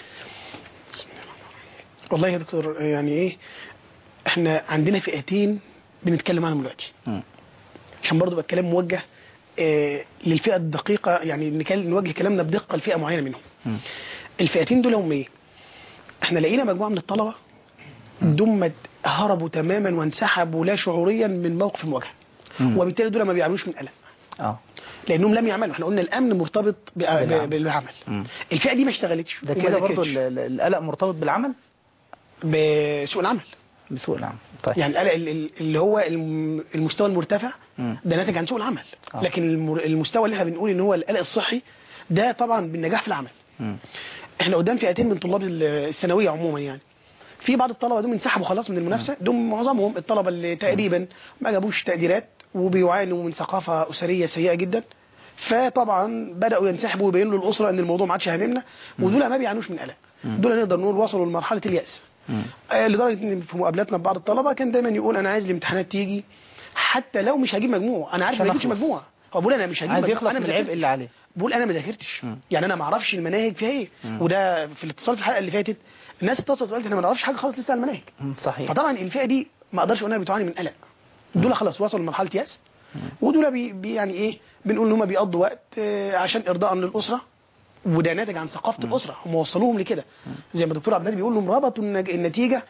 والله يا دكتور يعني ايه احنا عندنا فئتين بنتكلم عنهم دلوقتي مم. عشان برضه يبقى الكلام موجه آه للفئه الدقيقه يعني نكل- نوجه كلامنا بدقه لفئه معينه منهم مم. الفئتين دول هم ايه احنا لقينا مجموعه من الطلبه دمت هربوا تماما وانسحبوا لا شعوريا من موقف المواجهه مم. وبالتالي دول ما بيعملوش من قلق اه لانهم لم يعملوا احنا قلنا الامن مرتبط ب- بالعمل. ب- بالعمل مم. الفئه دي ما اشتغلتش ده وما كده برضو ذاكرتش. ال- ال- القلق مرتبط بالعمل بسوق العمل بسوق العمل طيب يعني القلق ال- ال- اللي هو الم- المستوى المرتفع مم. ده ناتج عن سوق العمل آه. لكن المر- المستوى اللي احنا بنقول ان هو القلق الصحي ده طبعا بالنجاح في العمل مم. احنا قدام فئتين من طلاب ال- الثانويه عموما يعني في بعض الطلبه دول انسحبوا خلاص من المنافسه دول معظمهم الطلبه اللي تقريبا ما جابوش تقديرات وبيعانوا من ثقافه اسريه سيئه جدا فطبعا بداوا ينسحبوا ويبينوا للاسره ان الموضوع ما عادش هاممنا ودول ما بيعانوش من قلق دول نقدر نقول وصلوا لمرحله الياس مم. آه، لدرجه ان في مقابلاتنا ببعض الطلبه كان دايما يقول انا عايز الامتحانات تيجي حتى لو مش هجيب مجموع انا عارف عشان ما هجيبش أخلص. مجموع هو بيقول انا مش هجيب عايز مجموع يخلص انا من ما العبء ذاكرتش. اللي عليه بقول انا ما ذاكرتش مم. يعني انا ما اعرفش المناهج فيها ايه مم. وده في الاتصال في الحلقه اللي فاتت الناس اتصلت وقالت احنا ما نعرفش حاجه خالص لسه عن المناهج مم. صحيح فطبعا الفئه دي ما اقدرش اقول انها بتعاني من قلق دول خلاص وصلوا لمرحله ياس ودول بي بي يعني ايه بنقول ان هم بيقضوا وقت آه، عشان ارضاء للاسره وده ناتج عن ثقافه الاسره هم وصلوهم لكده زي ما الدكتور عبد الهادي بيقول لهم ربطوا النج- النتيجه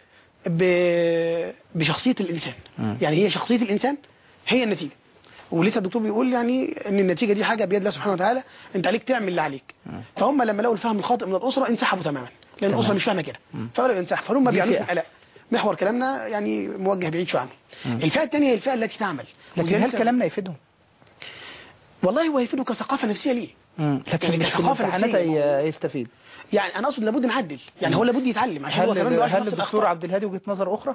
ب- بشخصيه الانسان مم. يعني هي شخصيه الانسان هي النتيجه ولسه الدكتور بيقول يعني ان النتيجه دي حاجه بيد الله سبحانه وتعالى انت عليك تعمل اللي عليك فهم لما لقوا الفهم الخاطئ من الاسره انسحبوا تماما لان تمام. الاسره مش فاهمه كده فبداوا ينسحبوا فهم ما دي بيعملوش فئة. قلق محور كلامنا يعني موجه بعيد شويه عنه الفئه الثانيه هي الفئه التي تعمل لكن وزي هل لسه- كلامنا يفيدهم والله هو يفيده كثقافه نفسيه ليه مم. لكن يعني مش في الثقافة الامتحانات النفسية. هي- يستفيد يعني انا اقصد لابد نعدل يعني هو لابد يتعلم عشان هو هل كمان بيقعش هل نفس الدكتور الأخطاء. عبد الهادي وجهة نظر أخرى؟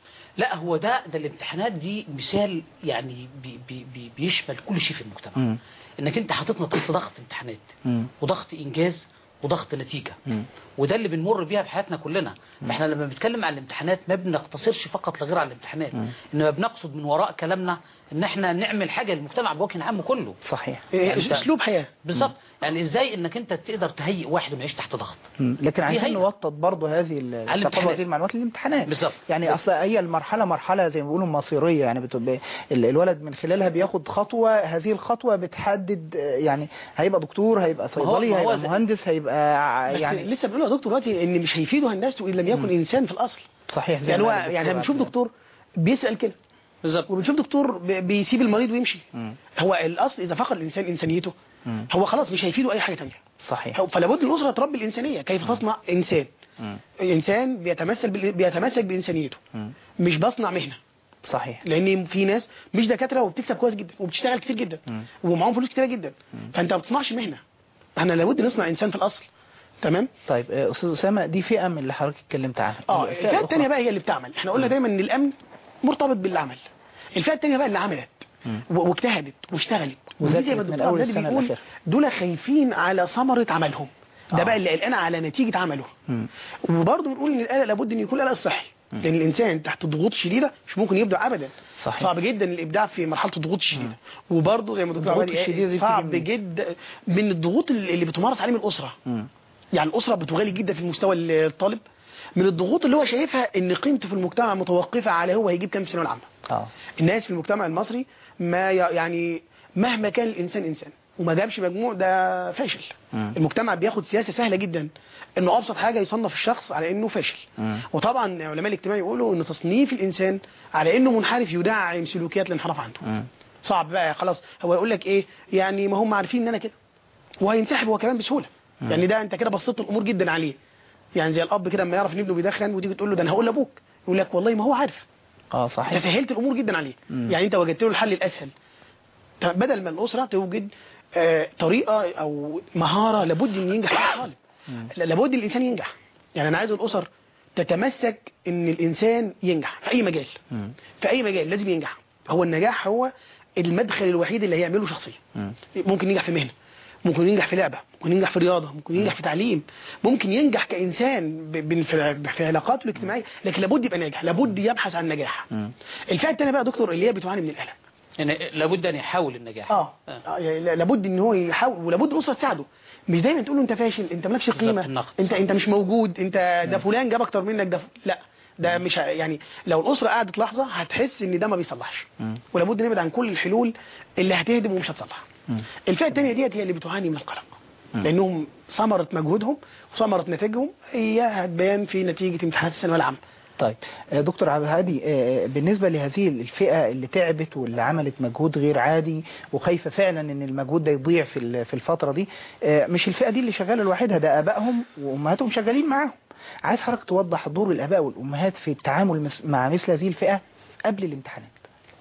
لا هو ده ده الامتحانات دي مثال يعني بي بي بي بيشمل كل شيء في المجتمع مم. انك انت حاططنا تحت ضغط امتحانات مم. وضغط انجاز وضغط نتيجه مم. وده اللي بنمر بيها في حياتنا كلنا فاحنا لما بنتكلم عن الامتحانات ما بنقتصرش فقط لغير على الامتحانات مم. انما بنقصد من وراء كلامنا ان احنا نعمل حاجه للمجتمع بوجه عام كله صحيح إيه، يعني أنت- اسلوب حياه بالظبط يعني ازاي انك انت تقدر تهيئ واحد ما يعيش تحت ضغط مم. لكن عايزين هي. نوطد برضه هذه ال- على الثقافة الامتحانات. وهذه المعلومات للامتحانات بالظبط. يعني اصل هي المرحله مرحله زي ما بيقولوا مصيريه يعني بتبقى ال- الولد من خلالها بياخد خطوه هذه الخطوه بتحدد آه، يعني هيبقى دكتور هيبقى ما هو- صيدلي ما هو هيبقى زي- مهندس هيبقى ع- بس يعني لسه بنقول يا دكتور دلوقتي ان مش هيفيده هندسته ان لم يكن انسان في الاصل صحيح زي يعني ما هو قال الدكتور يعني بنشوف عبد دكتور بيسال كده بالظبط وبنشوف دكتور ب- بيسيب المريض ويمشي مم. هو الاصل اذا فقد الانسان انسانيته مم. هو خلاص مش هيفيده اي حاجه ثانيه صحيح فلا بد الاسره تربي الانسانيه كيف تصنع انسان مم. انسان بيتمثل بال- بيتمسك بانسانيته مم. مش بصنع مهنه صحيح لان في ناس مش دكاتره وبتكسب كويس جدا وبتشتغل كتير جدا مم. ومعاهم فلوس كتيره جدا فانت ما بتصنعش مهنه احنا لابد نصنع انسان في الاصل تمام طيب آه، استاذ اسامه دي فئه من اللي حضرتك اتكلمت عنها اه الفئة الفئه الأخرى. الثانيه بقى هي اللي بتعمل احنا قلنا دايما ان الامن مرتبط بالعمل الفئه الثانيه بقى اللي عملت مم. و- واجتهدت واشتغلت وذاكرت ودي زي ما من الدكتور أول عبد الهادي السنة بيقول لآخرها. دول خايفين على ثمره عملهم ده آه. بقى اللي قلقان على نتيجه عمله مم. وبرضه بنقول ان القلق لابد ان يكون قلق صحي لان الانسان تحت ضغوط شديده مش ممكن يبدع ابدا صحيح. صعب جدا الابداع في مرحله الضغوط الشديده وبرضه زي ما الدكتور الضغوط عبد الهادي الشديدة دي قال، صعب بتيجي منين؟ جدا من الضغوط اللي اللي بتمارس عليه من الاسره مم. يعني الأسرة بتغالي جدا في المستوى الطالب من الضغوط اللي هو شايفها ان قيمته في المجتمع متوقفة على هو هيجيب كام في الثانويه العامة اه الناس في المجتمع المصري ما ي- يعني مهما كان الإنسان إنسان وما جابش مجموع ده فاشل مم. المجتمع بياخد سياسه سهله جدا انه ابسط حاجه يصنف الشخص على انه فاشل مم. وطبعا علماء الاجتماع يقولوا ان تصنيف الانسان على انه منحرف يدعم سلوكيات الانحراف عنده مم. صعب بقى خلاص هو يقول لك ايه يعني ما هم عارفين ان انا كده وهينسحب هو كمان بسهوله يعني ده انت كده بسطت الامور جدا عليه يعني زي الاب كده لما يعرف ان ابنه بيدخن وتيجي تقول له ده انا هقول لابوك يقول لك والله ما هو عارف اه انت صحيح سهلت الامور جدا عليه مم. يعني انت وجدت له الحل الاسهل طب بدل ما الاسره توجد آه، طريقه او مهاره لابد ان ينجح فيها الطالب لا- لابد الانسان ينجح يعني انا عايز الاسر تتمسك ان الانسان ينجح في اي مجال مم. في اي مجال لازم ينجح هو النجاح هو المدخل الوحيد اللي هيعمله شخصيه مم. ممكن ينجح في مهنه ممكن ينجح في لعبه ممكن ينجح في رياضه ممكن ينجح في تعليم ممكن ينجح كانسان ب- ب- في في علاقاته الاجتماعيه لكن لابد يبقى ناجح لابد يبحث عن نجاح مم. الفئه الثانيه بقى يا دكتور اللي هي بتعاني من القلق يعني لابد ان يحاول النجاح اه آه، يعني لابد ان هو يحاول ولابد الاسره تساعده مش دايما تقول له انت فاشل انت مالكش بالظبط، قيمه النقد. انت انت مش موجود انت ده فلان جاب اكتر منك ده ف- لا ده مش ه- يعني لو الاسره قعدت لحظه هتحس ان ده ما بيصلحش مم. ولابد نبعد عن كل الحلول اللي هتهدم ومش هتصلح مم. الفئه الثانيه ديت هي اللي بتعاني من القلق لانهم ثمره مجهودهم وثمره نتائجهم هي هتبان في نتيجه امتحانات الثانويه العامه طيب آه، دكتور عبد الهادي آه، بالنسبة لهذه الفئة اللي تعبت واللي عملت مجهود غير عادي وخايفة فعلا ان المجهود ده يضيع في ال- في الفترة دي آه، مش الفئة دي اللي شغالة لوحدها ده ابائهم وامهاتهم شغالين معاهم عايز حضرتك توضح دور الاباء والامهات في التعامل مس- مع مثل هذه الفئة قبل الامتحانات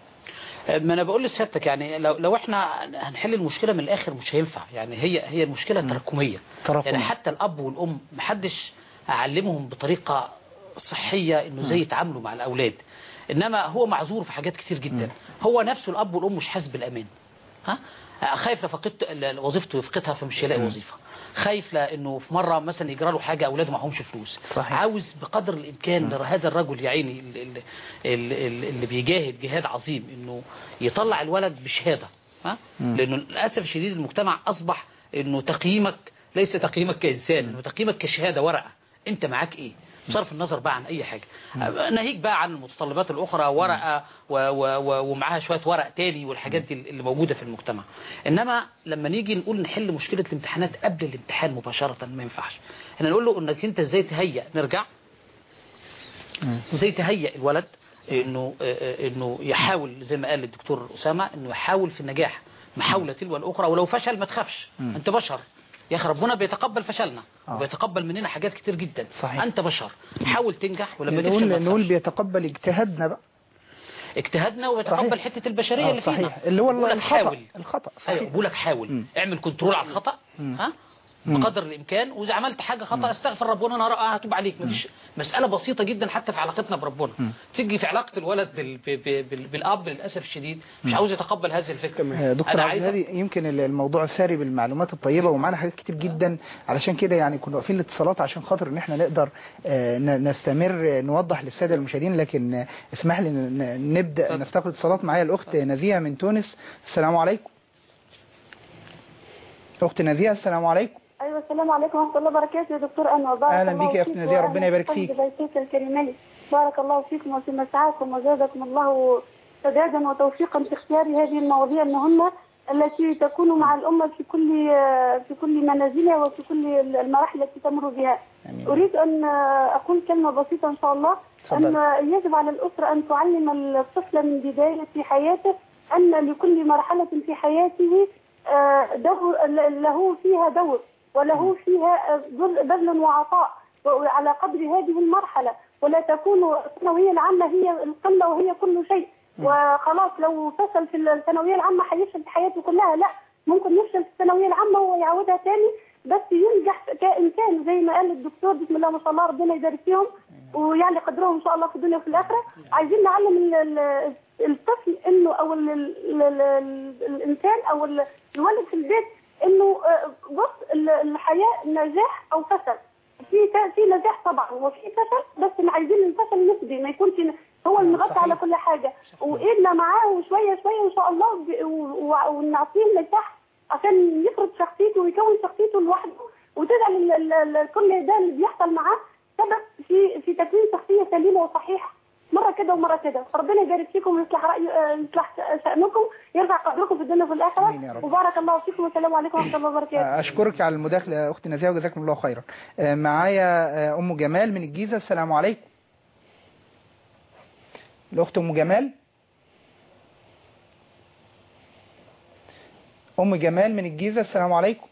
ما انا بقول لسيادتك يعني لو لو احنا هنحل المشكله من الاخر مش هينفع يعني هي هي المشكله تراكميه تراكمية. يعني حتى الاب والام محدش علمهم بطريقه صحيه انه ازاي يتعاملوا مع الاولاد انما هو معذور في حاجات كتير جدا هو نفسه الاب والام مش حاسس بالامان ها خايف لو فقدت ال- وظيفته يفقدها فمش هيلاقي وظيفه خايف لانه في مره مثلا يجرى له حاجه اولاده معهمش فلوس صحيح. عاوز بقدر الامكان هذا الرجل يا عيني اللي, اللي, اللي- اللي بيجاهد جهاد عظيم انه يطلع الولد بشهاده ها لانه للاسف الشديد المجتمع اصبح انه تقييمك ليس تقييمك كانسان انه تقييمك كشهاده ورقه انت معاك ايه بصرف النظر بقى عن اي حاجه ناهيك بقى عن المتطلبات الاخرى ورقه و و و ومعاها شويه ورق تاني والحاجات دي اللي موجوده في المجتمع انما لما نيجي نقول نحل مشكله الامتحانات قبل الامتحان مباشره ما ينفعش احنا نقول له انك انت ازاي تهيئ نرجع ازاي تهيئ الولد انه آه، انه يحاول زي ما قال الدكتور اسامه انه يحاول في النجاح محاوله تلو الاخرى ولو فشل ما تخافش انت بشر يا اخي ربنا بيتقبل فشلنا آه. وبيتقبل مننا حاجات كتير جدا صحيح. انت بشر حاول تنجح ولما تفشل ما نقول نقول تخافش بيتقبل اجتهادنا بقى اجتهادنا وبيتقبل صحيح. حته البشريه آه، اللي فينا صحيح اللي هو بقول لك الخطأ حاول الخطأ ايوه صحيح بقول لك حاول مم. اعمل كنترول على الخطا مم. ها مم. بقدر الامكان واذا عملت حاجه خطا استغفر ربنا انا رأى هتوب عليك مفيش مساله بسيطه جدا حتى في علاقتنا بربنا مم. تيجي في علاقه الولد بال... ب... ب... بال... بالاب للاسف الشديد مش عاوز يتقبل هذه الفكره آه، دكتور انا عبد عايز الهادي يمكن ال- الموضوع ساري بالمعلومات الطيبة ومعانا حاجات كتير جدا علشان كده يعني كنا واقفين الاتصالات عشان خاطر ان احنا نقدر آه، ن- نستمر آه، نوضح للسادة المشاهدين لكن آه، اسمح لي ن- ن- نبدأ اتفضل. نستقبل اتصالات معايا الأخت نزيهة من تونس السلام عليكم أخت نزيهة السلام عليكم ايوه السلام عليكم ورحمه الله وبركاته يا دكتور انور بارك أهلا الله بيك يا أخت فيك نزيه، ربنا وأهلا يبارك بكم فيك. ببيتك الكريمين بارك الله فيكم وفي مسعاكم وزادكم الله سدادا وتوفيقا في اختيار هذه المواضيع المهمه التي تكون مع الامه في كل في كل منازلها وفي كل المراحل التي تمر بها. آمين. اريد ان اقول كلمه بسيطه ان شاء الله تفضل. ان يجب على الاسره ان تعلم الطفل من بدايه حياته ان لكل مرحله في حياته آه، دور له فيها دور وله فيها آه، بذل بذل وعطاء وعلى قدر هذه المرحله ولا تكون الثانويه العامه هي القمه وهي كل شيء وخلاص لو فشل في الثانويه العامه هيفشل في حياته كلها لا ممكن يفشل في الثانويه العامه ويعودها تاني بس ينجح كانسان زي ما قال الدكتور بسم الله ما شاء الله ربنا يبارك فيهم ويعلي قدرهم ان شاء الله في الدنيا وفي الاخره عايزين نعلم ال- ال- الطفل انه او ال- ال- ال- ال- الانسان او ال- الولد في البيت انه آه، بص ال- الحياه نجاح او فشل في ت- في نجاح طبعا وفي فشل بس عايزين الفشل نسبي ما يكونش هو المغطى صحيح. على كل حاجه وايدنا معاه وشويه شويه ان شاء الله ب- و- و- ونعطيه المساحه عشان يفرض شخصيته ويكون شخصيته لوحده وتجعل ال- ال- ال- كل ده اللي بيحصل معاه سبب في في تكوين شخصيه سليمه وصحيحه مره كده ومره كده ربنا يبارك فيكم ويصلح رأي آه، يصلح شأنكم يرفع قدركم في الدنيا وفي آمين يا الاخره رب. وبارك الله فيكم والسلام عليكم ورحمه الله وبركاته أشكرك على المداخلة يا أختي نزيه وجزاكم الله خيرا آه، معايا آه، أم جمال من الجيزة السلام عليكم الأخت أم جمال أم جمال من الجيزة السلام عليكم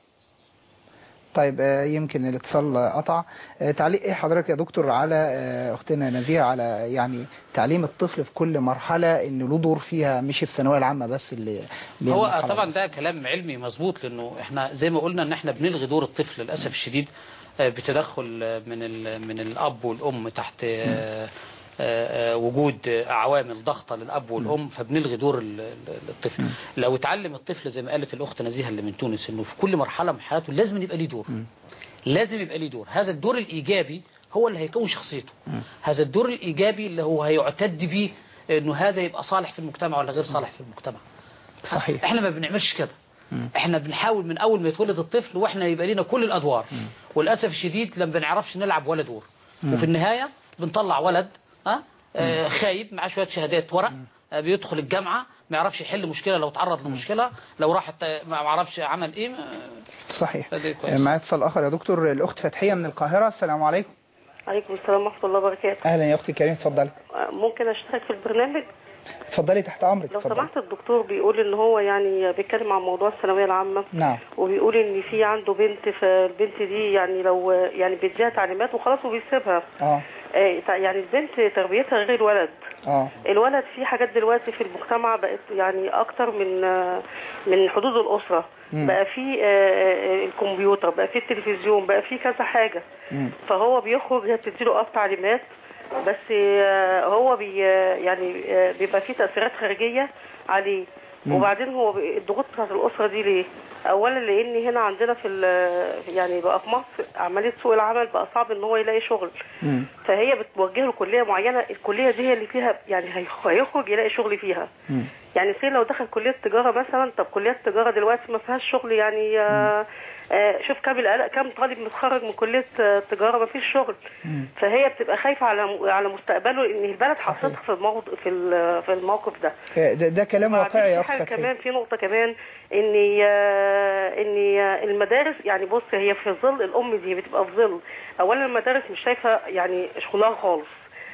طيب آه، يمكن الاتصال آه، قطع آه، تعليق ايه حضرتك يا دكتور على آه، اختنا نزيه على يعني تعليم الطفل في كل مرحلة ان له دور فيها مش الثانويه العامة بس اللي اللي هي هو المرحلة طبعا دي. ده كلام علمي مظبوط لانه احنا زي ما قلنا ان احنا بنلغي دور الطفل للاسف الشديد آه، بتدخل آه، من ال- من الاب والام تحت آه، آه، آه، وجود آه، عوامل ضغطه للاب والام فبنلغي دور ال- ال- الطفل لو اتعلم الطفل زي ما قالت الاخت نزيهه اللي من تونس انه في كل مرحله من حياته لازم يبقى ليه دور لازم يبقى ليه دور هذا الدور الايجابي هو اللي هيكون شخصيته هذا الدور الايجابي اللي هو هيعتد بيه انه هذا يبقى صالح في المجتمع ولا غير صالح في المجتمع صحيح احنا ما بنعملش كده احنا بنحاول من اول ما يتولد الطفل واحنا يبقى لنا كل الادوار وللاسف الشديد لما بنعرفش نلعب ولا دور وفي النهايه بنطلع ولد ها آه خايب معاه شويه شهادات ورق آه بيدخل الجامعه ما يعرفش يحل مشكله لو تعرض لمشكله لو راح ما يعرفش عمل ايه ما- صحيح فده كويس. معايا اتصال اخر يا دكتور الاخت فتحيه من القاهره السلام عليكم عليكم السلام ورحمة الله وبركاته اهلا يا اختي كريم اتفضلي ممكن اشترك في البرنامج اتفضلي تحت امرك لو اتفضلي سمحت الدكتور بيقول ان هو يعني بيتكلم عن موضوع الثانوية العامة نعم وبيقول ان في عنده بنت فالبنت دي يعني لو يعني بيديها تعليمات وخلاص وبيسيبها اه آه، يعني البنت تربيتها غير الولد اه الولد في حاجات دلوقتي في المجتمع بقت يعني اكتر من آه، من حدود الاسره مم. بقى في آه، آه، الكمبيوتر بقى في التلفزيون بقى في كذا حاجه مم. فهو بيخرج هي بتديله اه تعليمات بس آه، هو بي يعني آه، بيبقى فيه تاثيرات خارجيه عليه مم. وبعدين هو بي- الضغوط بتاعت الاسره دي ليه؟ اولا لان هنا عندنا في ال- يعني بقى في مصر عمليه سوق العمل بقى صعب ان هو يلاقي شغل مم. فهي بتوجهه لكليه معينه الكليه دي هي اللي فيها يعني هيخ- هيخرج يلاقي شغل فيها مم. يعني سي لو دخل كليه تجاره مثلا طب كليه التجاره دلوقتي ما فيهاش شغل يعني آه آه شوف كام القلق كام طالب متخرج من كليه آه، التجاره ما فيش شغل مم. فهي بتبقى خايفه على على مستقبله ان البلد حاططها في الموضوع في ال- في الموقف ده آه، ده, ده كلام وبعدين واقعي يا في اخت حاجه فتحيه كمان في نقطه كمان ان آه، ان آه، المدارس يعني بص هي في ظل الام دي بتبقى في ظل اولا المدارس مش شايفه يعني شغلها خالص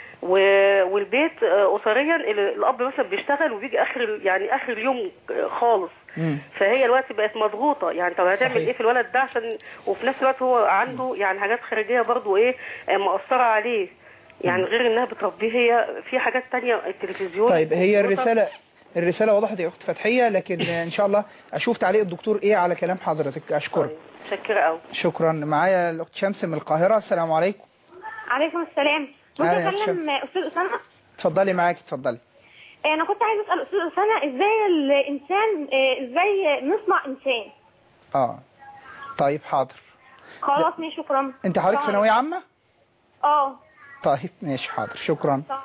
و- والبيت آه، اسريا ال- الاب مثلا بيشتغل وبيجي اخر ال- يعني اخر اليوم آه، خالص مم. فهي الوقت بقت مضغوطه يعني طب هتعمل صحيح. ايه في الولد ده عشان وفي نفس الوقت هو عنده يعني حاجات خارجيه برضو ايه آه، مأثره عليه يعني غير انها بتربيه هي في حاجات تانية التلفزيون طيب هي الكمبيوتر. الرساله الرساله وضحت يا اخت فتحيه لكن آه، ان شاء الله اشوف تعليق الدكتور ايه على كلام حضرتك اشكرك طيب، متشكره قوي شكرا معايا الاخت شمس من القاهره السلام عليكم عليكم السلام ممكن أهلا يا اكلم استاذ اسامه اتفضلي معاك اتفضلي انا كنت عايزه اسال استاذ اسامه ازاي الانسان آه، ازاي نصنع انسان اه طيب حاضر خلاص ماشي شكرا انت حضرتك السلام ثانويه عامه اه طيب ماشي حاضر شكرا صح.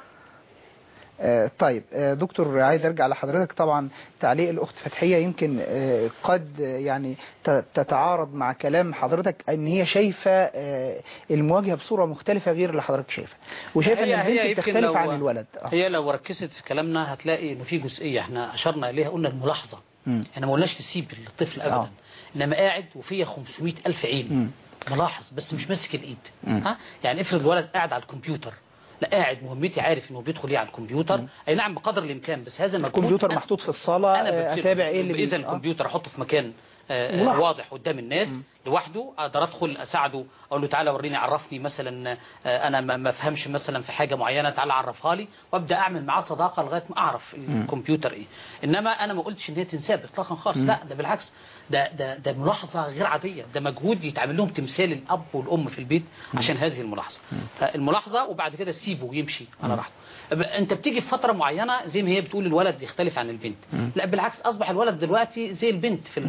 آه، طيب آه، دكتور عايز ارجع لحضرتك طبعا تعليق الاخت فتحيه يمكن آه، قد آه، يعني ت- تتعارض مع كلام حضرتك ان هي شايفه آه، المواجهه بصوره مختلفه غير اللي حضرتك شايفها وشايفه ان هي- هي البنت يمكن بتختلف لو- عن الولد آه. هي لو ركزت في كلامنا هتلاقي انه في جزئيه احنا اشرنا اليها قلنا الملاحظه مم. احنا ما قلناش تسيب الطفل ابدا آه. انما قاعد وفيه 500 الف عين مم. ملاحظ بس مش ماسك الايد مم. ها يعني افرض الولد قاعد على الكمبيوتر لا قاعد مهمتي عارف انه بيدخل ايه على الكمبيوتر اي نعم بقدر الامكان بس هذا مجهود الكمبيوتر أنا- محطوط في الصاله انا آه، ببتدي- اتابع ايه اللي بي- اذا آه. الكمبيوتر احطه في مكان آه، ملاحظ. واضح قدام الناس لوحده اقدر ادخل اساعده اقول له تعالى وريني عرفني مثلا آه، انا ما ما افهمش مثلا في حاجه معينه تعالى عرفها لي وابدا اعمل معاه صداقه لغايه ما اعرف الكمبيوتر ايه انما انا ما قلتش ان هي تنساب اطلاقا خالص لا ده بالعكس ده ده ده ملاحظه غير عاديه ده مجهود يتعمل لهم تمثال الاب والام في البيت عشان هذه الملاحظه فالملاحظه وبعد كده سيبه ويمشي على راحته ب- انت بتيجي في فتره معينه زي ما هي بتقول الولد يختلف عن البنت لا بالعكس اصبح الولد دلوقتي زي البنت في ال- في- في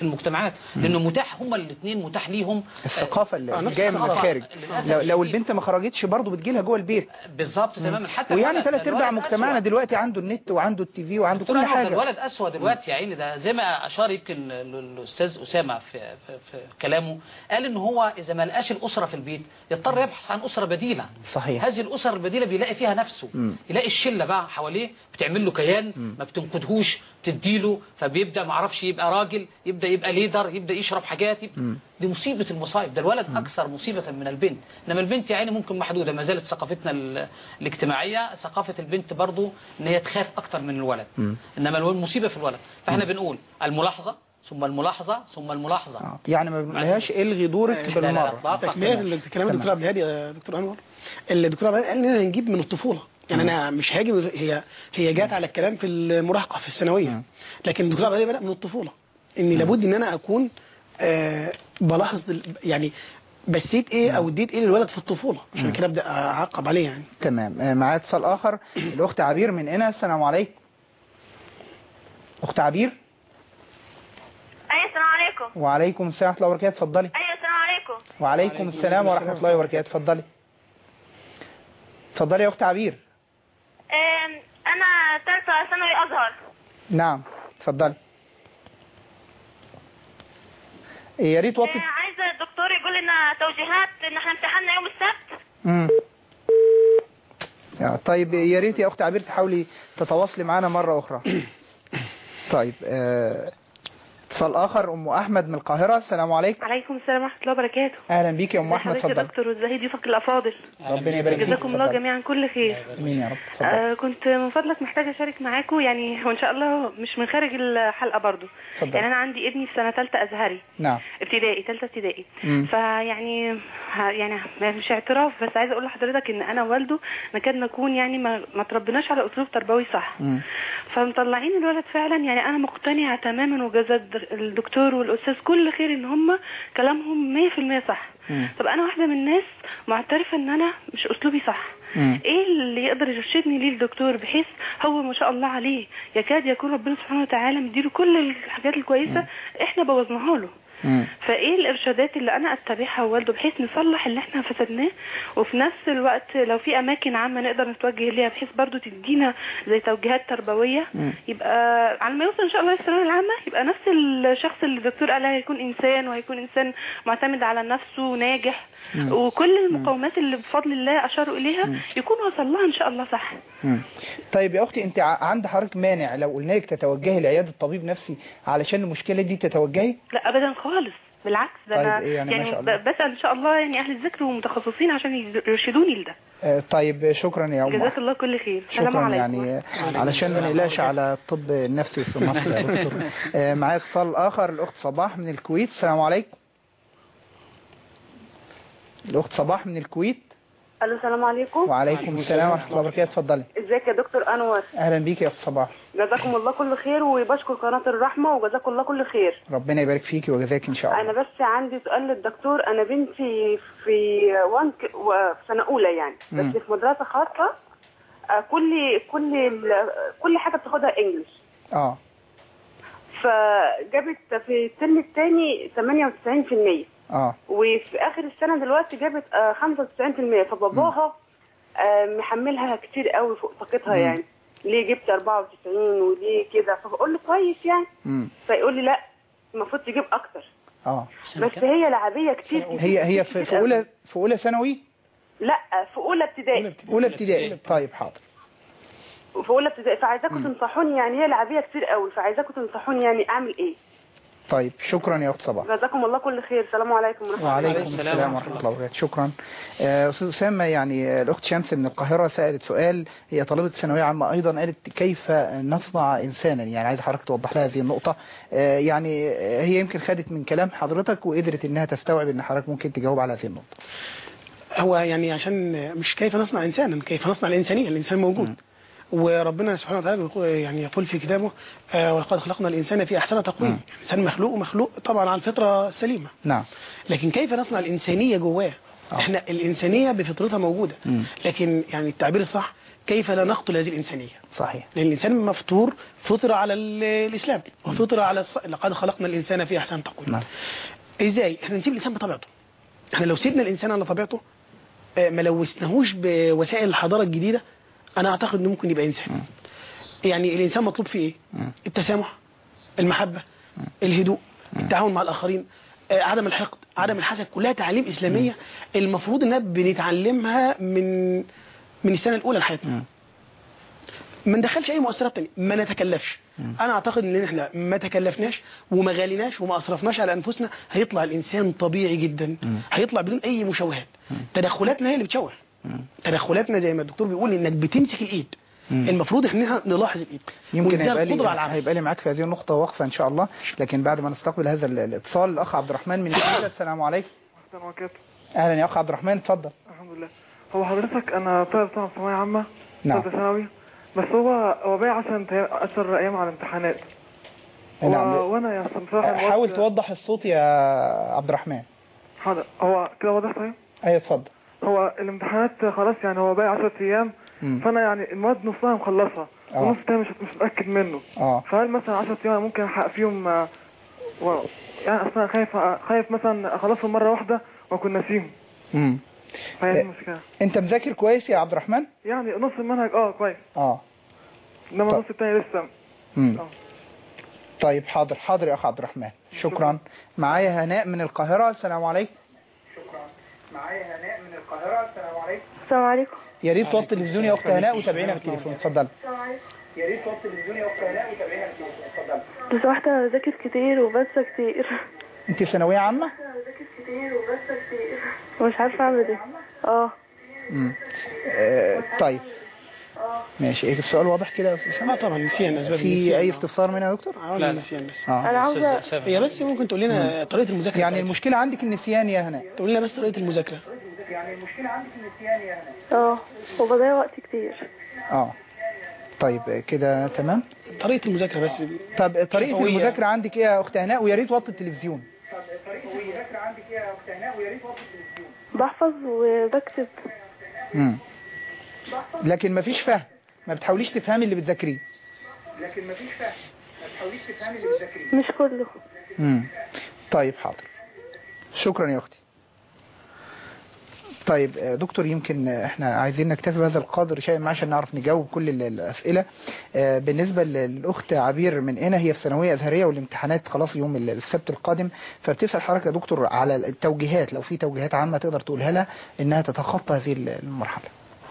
في المجتمعات لانه متاح هما الاثنين متاح ليهم الثقافة اللي آه، اللي نفس جايه من الثقافة. الخارج للأسف لو, لو الشديد. البنت ما خرجتش برضه بتجيلها جوه البيت بالظبط تماما حتى ويعني الولد- ثلاث ده ارباع الولد مجتمعنا أسوأ. دلوقتي عنده النت وعنده التي في وعنده كل طبعاً ده حاجة الولد اسوأ دلوقتي يا عيني ده زي ما اشار يمكن ال- ال- الاستاذ اسامه في, في, في كلامه قال ان هو اذا ما لقاش الاسره في البيت يضطر يبحث عن اسره بديله صحيح هذه الاسر البديله بيلاقي فيها نفسه مم. يلاقي الشله بقى حواليه بتعمل له كيان ما بتنقدهوش بتديله فبيبدا ما اعرفش يبقى راجل يبدا يبقى ليدر يبدا يشرب حاجات يبقى مم. دي مصيبه المصائب ده الولد اكثر مصيبه من البنت انما البنت يا عيني ممكن محدوده ما زالت ثقافتنا ال- الاجتماعيه ثقافه البنت برضو ان هي تخاف اكتر من الولد مم. انما الو- المصيبه في الولد فاحنا بنقول الملاحظه ثم الملاحظه ثم الملاحظه آه. يعني ما بنقولهاش الغي دورك لا، لا، بالمرة إطلاقاً. تكمله لكلام الدكتور عبد الهادي يا دكتور انور الدكتور عبد الهادي قال اننا هنجيب من الطفوله يعني انا مش هاجي هي هي جات على الكلام في المراهقه في الثانويه لكن الدكتور عبد الهادي بدا من الطفوله ان لابد ان انا اكون آه بلاحظ ال- يعني بسيت ايه او اديت ايه للولد في الطفوله عشان كده ابدا اعقب عليه يعني تمام آه، معايا اتصال اخر الاخت عبير من هنا السلام عليكم اخت عبير ايوه السلام عليكم وعليكم السلام ورحمه الله وبركاته اتفضلي ايوه السلام عليكم وعليكم السلام ورحمه الله وبركاته اتفضلي اتفضلي يا اخت عبير أم، انا ثالثه ثانوي ازهر نعم اتفضلي يا ريت أه، وطي عايزه الدكتور يقول لنا توجيهات ان احنا امتحاننا يوم السبت مم. يا طيب يا ريت يا اخت عبير تحاولي تتواصلي معانا مرة اخرى طيب آه، اتصال اخر ام احمد من القاهرة السلام عليكم عليكم السلام ورحمة الله وبركاته اهلا بيك يا ام احمد حضرتك يا اتفضل دكتور وازاي ضيوفك الأفاضل ربنا يبارك فيك جزاكم الله اتفضل. جميعا كل خير امين يا رب اتفضل آه كنت من فضلك محتاجة أشارك معاكم يعني وإن شاء الله مش من خارج الحلقة برضو اتفضل. يعني أنا عندي ابني في سنة ثالثة أزهري نعم ابتدائي ثالثة ابتدائي مم. فيعني ه- يعني مش اعتراف بس عايزة أقول لحضرتك إن أنا والده نكاد نكون يعني ما, ما تربناش على أسلوب تربوي صح مم. فمطلعين الولد فعلا يعني انا مقتنعه تماما وجزا الد- الدكتور والاستاذ كل خير ان هم كلامهم 100% صح مم. طب انا واحده من الناس معترفه ان انا مش اسلوبي صح مم. ايه اللي يقدر يرشدني ليه الدكتور بحيث هو ما شاء الله عليه يكاد يكون ربنا سبحانه وتعالى مديله كل الحاجات الكويسه احنا بوظناها له مم. فايه الارشادات اللي انا اتبعها والده بحيث نصلح اللي احنا فسدناه وفي نفس الوقت لو في اماكن عامه نقدر نتوجه ليها بحيث برضو تدينا زي توجيهات تربويه مم. يبقى على ما يوصل ان شاء الله للثانويه العامه يبقى نفس الشخص اللي الدكتور قال هيكون انسان وهيكون انسان معتمد على نفسه وناجح مم. وكل المقومات اللي بفضل الله اشاروا اليها يكون وصل لها ان شاء الله صح مم. طيب يا اختي انت ع- عند حضرتك مانع لو قلنا لك تتوجهي لعياده الطبيب نفسي علشان المشكله دي تتوجهي لا ابدا خالص بالعكس ده طيب انا إيه يعني ما شاء الله. ب- بسال ان شاء الله يعني اهل الذكر ومتخصصين عشان يرشدوني لده آه، طيب شكرا يا ام جزاك أحمد. الله كل خير السلام شكرا عليكم يعني آه، علشان ما نقلقش على الطب النفسي في مصر يا دكتور آه، معايا اتصال اخر الاخت صباح من الكويت السلام عليكم الاخت صباح من الكويت الو السلام عليكم وعليكم السلام ورحمه الله وبركاته اتفضلي ازيك يا دكتور انور اهلا بيك يا اخت صباح جزاكم الله كل خير وبشكر قناه الرحمه وجزاكم الله كل خير ربنا يبارك فيكي وجزاك ان شاء انا الله بس عندي سؤال للدكتور انا بنتي في وانك وفي سنه اولى يعني مم. بس في مدرسه خاصه آه، كل كل ال- كل حاجه بتاخدها انجلش اه فجابت في الترم الثاني 98% اه وفي اخر السنه دلوقتي جابت آه، 95% فباباها آه، محملها كتير قوي فوق طاقتها مم. يعني ليه جبت 94 وليه كده فبقول له كويس يعني امم فيقول لي لا المفروض تجيب اكتر اه سنة بس كام؟ هي لعبيه كتير هي هي في, في اولى في اولى ثانوي لا في اولى ابتدائي اولى ابتدائي طيب حاضر في اولى ابتدائي فعايزاكم تنصحوني يعني هي لعبيه كتير قوي فعايزاكم تنصحوني يعني اعمل ايه طيب شكرا يا اخت صباح جزاكم الله كل خير السلام عليكم ورحمه الله وعليكم السلام السلام ورحمة ورحمة الله وبركاته شكرا آه، أستاذ أسامة يعني آه، الأخت شمس من القاهرة سألت سؤال هي طالبة ثانوية عامة أيضا قالت كيف نصنع إنسانا يعني عايز حضرتك توضح لها هذه النقطة آه، يعني آه، هي يمكن خدت من كلام حضرتك وقدرت إنها تستوعب إن حضرتك ممكن تجاوب على هذه النقطة هو يعني عشان مش كيف نصنع انسانا كيف نصنع الانسانيه الانسان موجود وربنا سبحانه وتعالى بيقول- يعني يقول في كتابه آه، ولقد خلقنا الانسان في احسن تقويم مم. الانسان مخلوق ومخلوق طبعا على الفطره السليمه نعم لكن كيف نصنع الانسانيه جواه آه. احنا الانسانيه بفطرتها موجوده مم. لكن يعني التعبير الصح كيف لا نقتل هذه الإنسانية صحيح لأن الإنسان مفطور فطر على ال- الإسلام وفطر على الص... لقد خلقنا الإنسان في أحسن تقويم نعم إزاي احنا نسيب الإنسان بطبيعته احنا لو سيبنا الإنسان على طبيعته آه، ما لوثناهوش بوسائل الحضارة الجديدة أنا أعتقد إنه ممكن يبقى إنسان يعني الإنسان مطلوب فيه إيه مم. التسامح المحبة الهدوء التعاون مع الآخرين آه، عدم الحقد عدم الحسد كلها تعاليم إسلامية المفروض إنها بنتعلمها من من السنة الأولى لحياتنا مم. ما ندخلش اي مؤثرات تانية ما نتكلفش مم. انا اعتقد ان احنا ما تكلفناش وما غاليناش وما اسرفناش على انفسنا هيطلع الانسان طبيعي جدا مم. هيطلع بدون اي مشوهات مم. تدخلاتنا هي اللي بتشوه مم. تدخلاتنا زي ما الدكتور بيقول انك بتمسك الايد مم. المفروض ان احنا نلاحظ الايد يمكن ونديها هيبقى القدره على لي العمل هيبقى لي معاك في هذه النقطة وقفة إن شاء الله لكن بعد ما نستقبل هذا ال- الاتصال الأخ عبد الرحمن من الجيزة السلام عليكم السلام عليكم أهلا يا أخ عبد الرحمن اتفضل الحمد لله هو حضرتك انا طالب طبعا في ثانويه عامه نعم. ثالثه ثانوي بس هو هو باقي 10 10 ايام على الامتحانات و... نعم. وانا يا أصلاً بصراحه المواد- حاول توضح الصوت يا عبد الرحمن حاضر هو كده واضح طيب أيوة اتفضل هو الامتحانات خلاص يعني هو باقي 10 ايام مم. فانا يعني المواد نصها مخلصها آه. ونص التاني مش مش متاكد منه اه فهل مثلا 10 ايام أنا ممكن احقق فيهم آه، و... يعني اصلا خايف خايف مثلا اخلصهم مره واحده واكون ناسيهم مم. فهي دي إيه. المشكله انت مذاكر كويس يا عبد الرحمن يعني نص المنهج اه كويس اه انما طب. النص التاني لسه مم. آه. طيب حاضر حاضر يا اخ عبد الرحمن شكرا معايا هناء من القاهرة السلام عليكم شكرا معايا هناء من القاهرة السلام عليكم السلام عليكم يا ريت توطي التلفزيون يا اخت هناء وتابعينا بالتليفون اتفضل يا ريت توطي التلفزيون يا اخت هناء وتابعينا بالتليفون اتفضل لو سمحت انا بذاكر كتير وبنسى كتير انت في ثانوية عامة ومش عارفه اعمل ايه اه مم. آه طيب ماشي ايه السؤال واضح كده يا استاذ اه سامع طبعا نسيان اسباب في النسيان. اي استفسار منها يا دكتور اه لا، لا. نسيان بس اه انا عاوزه أستاذ أسامة. هي بس ممكن تقول لنا طريقه المذاكره يعني بتاعتها. المشكلة عندك النسيان يا هناء تقول لنا بس طريقه المذاكره يعني المشكلة عندك النسيان يا هناء اه وبضيع وقت كتير اه طيب كده تمام طريقه المذاكره بس طب طريقة شفوية. المذاكرة عندك ايه يا اخت هناء ويا ريت وطي التلفزيون طب طريقة المذاكرة عندك ايه يا اخت هناء ويا ريت وطي التلفزيون بحفظ وبكتب امم لكن مفيش فهم ما بتحاوليش تفهمي اللي بتذاكريه لكن مفيش فهم ما بتحاوليش تفهمي اللي بتذاكريه مش كله امم طيب حاضر شكرا يا اختي طيب آه، دكتور يمكن آه، احنا عايزين نكتفي بهذا القدر شيء ما عشان نعرف نجاوب كل ال- الاسئله آه، بالنسبه للاخت عبير من هنا هي في ثانويه ازهريه والامتحانات خلاص يوم ال- السبت القادم فبتسال حضرتك يا دكتور على التوجيهات لو في توجيهات عامه تقدر تقولها لها انها تتخطى هذه المرحله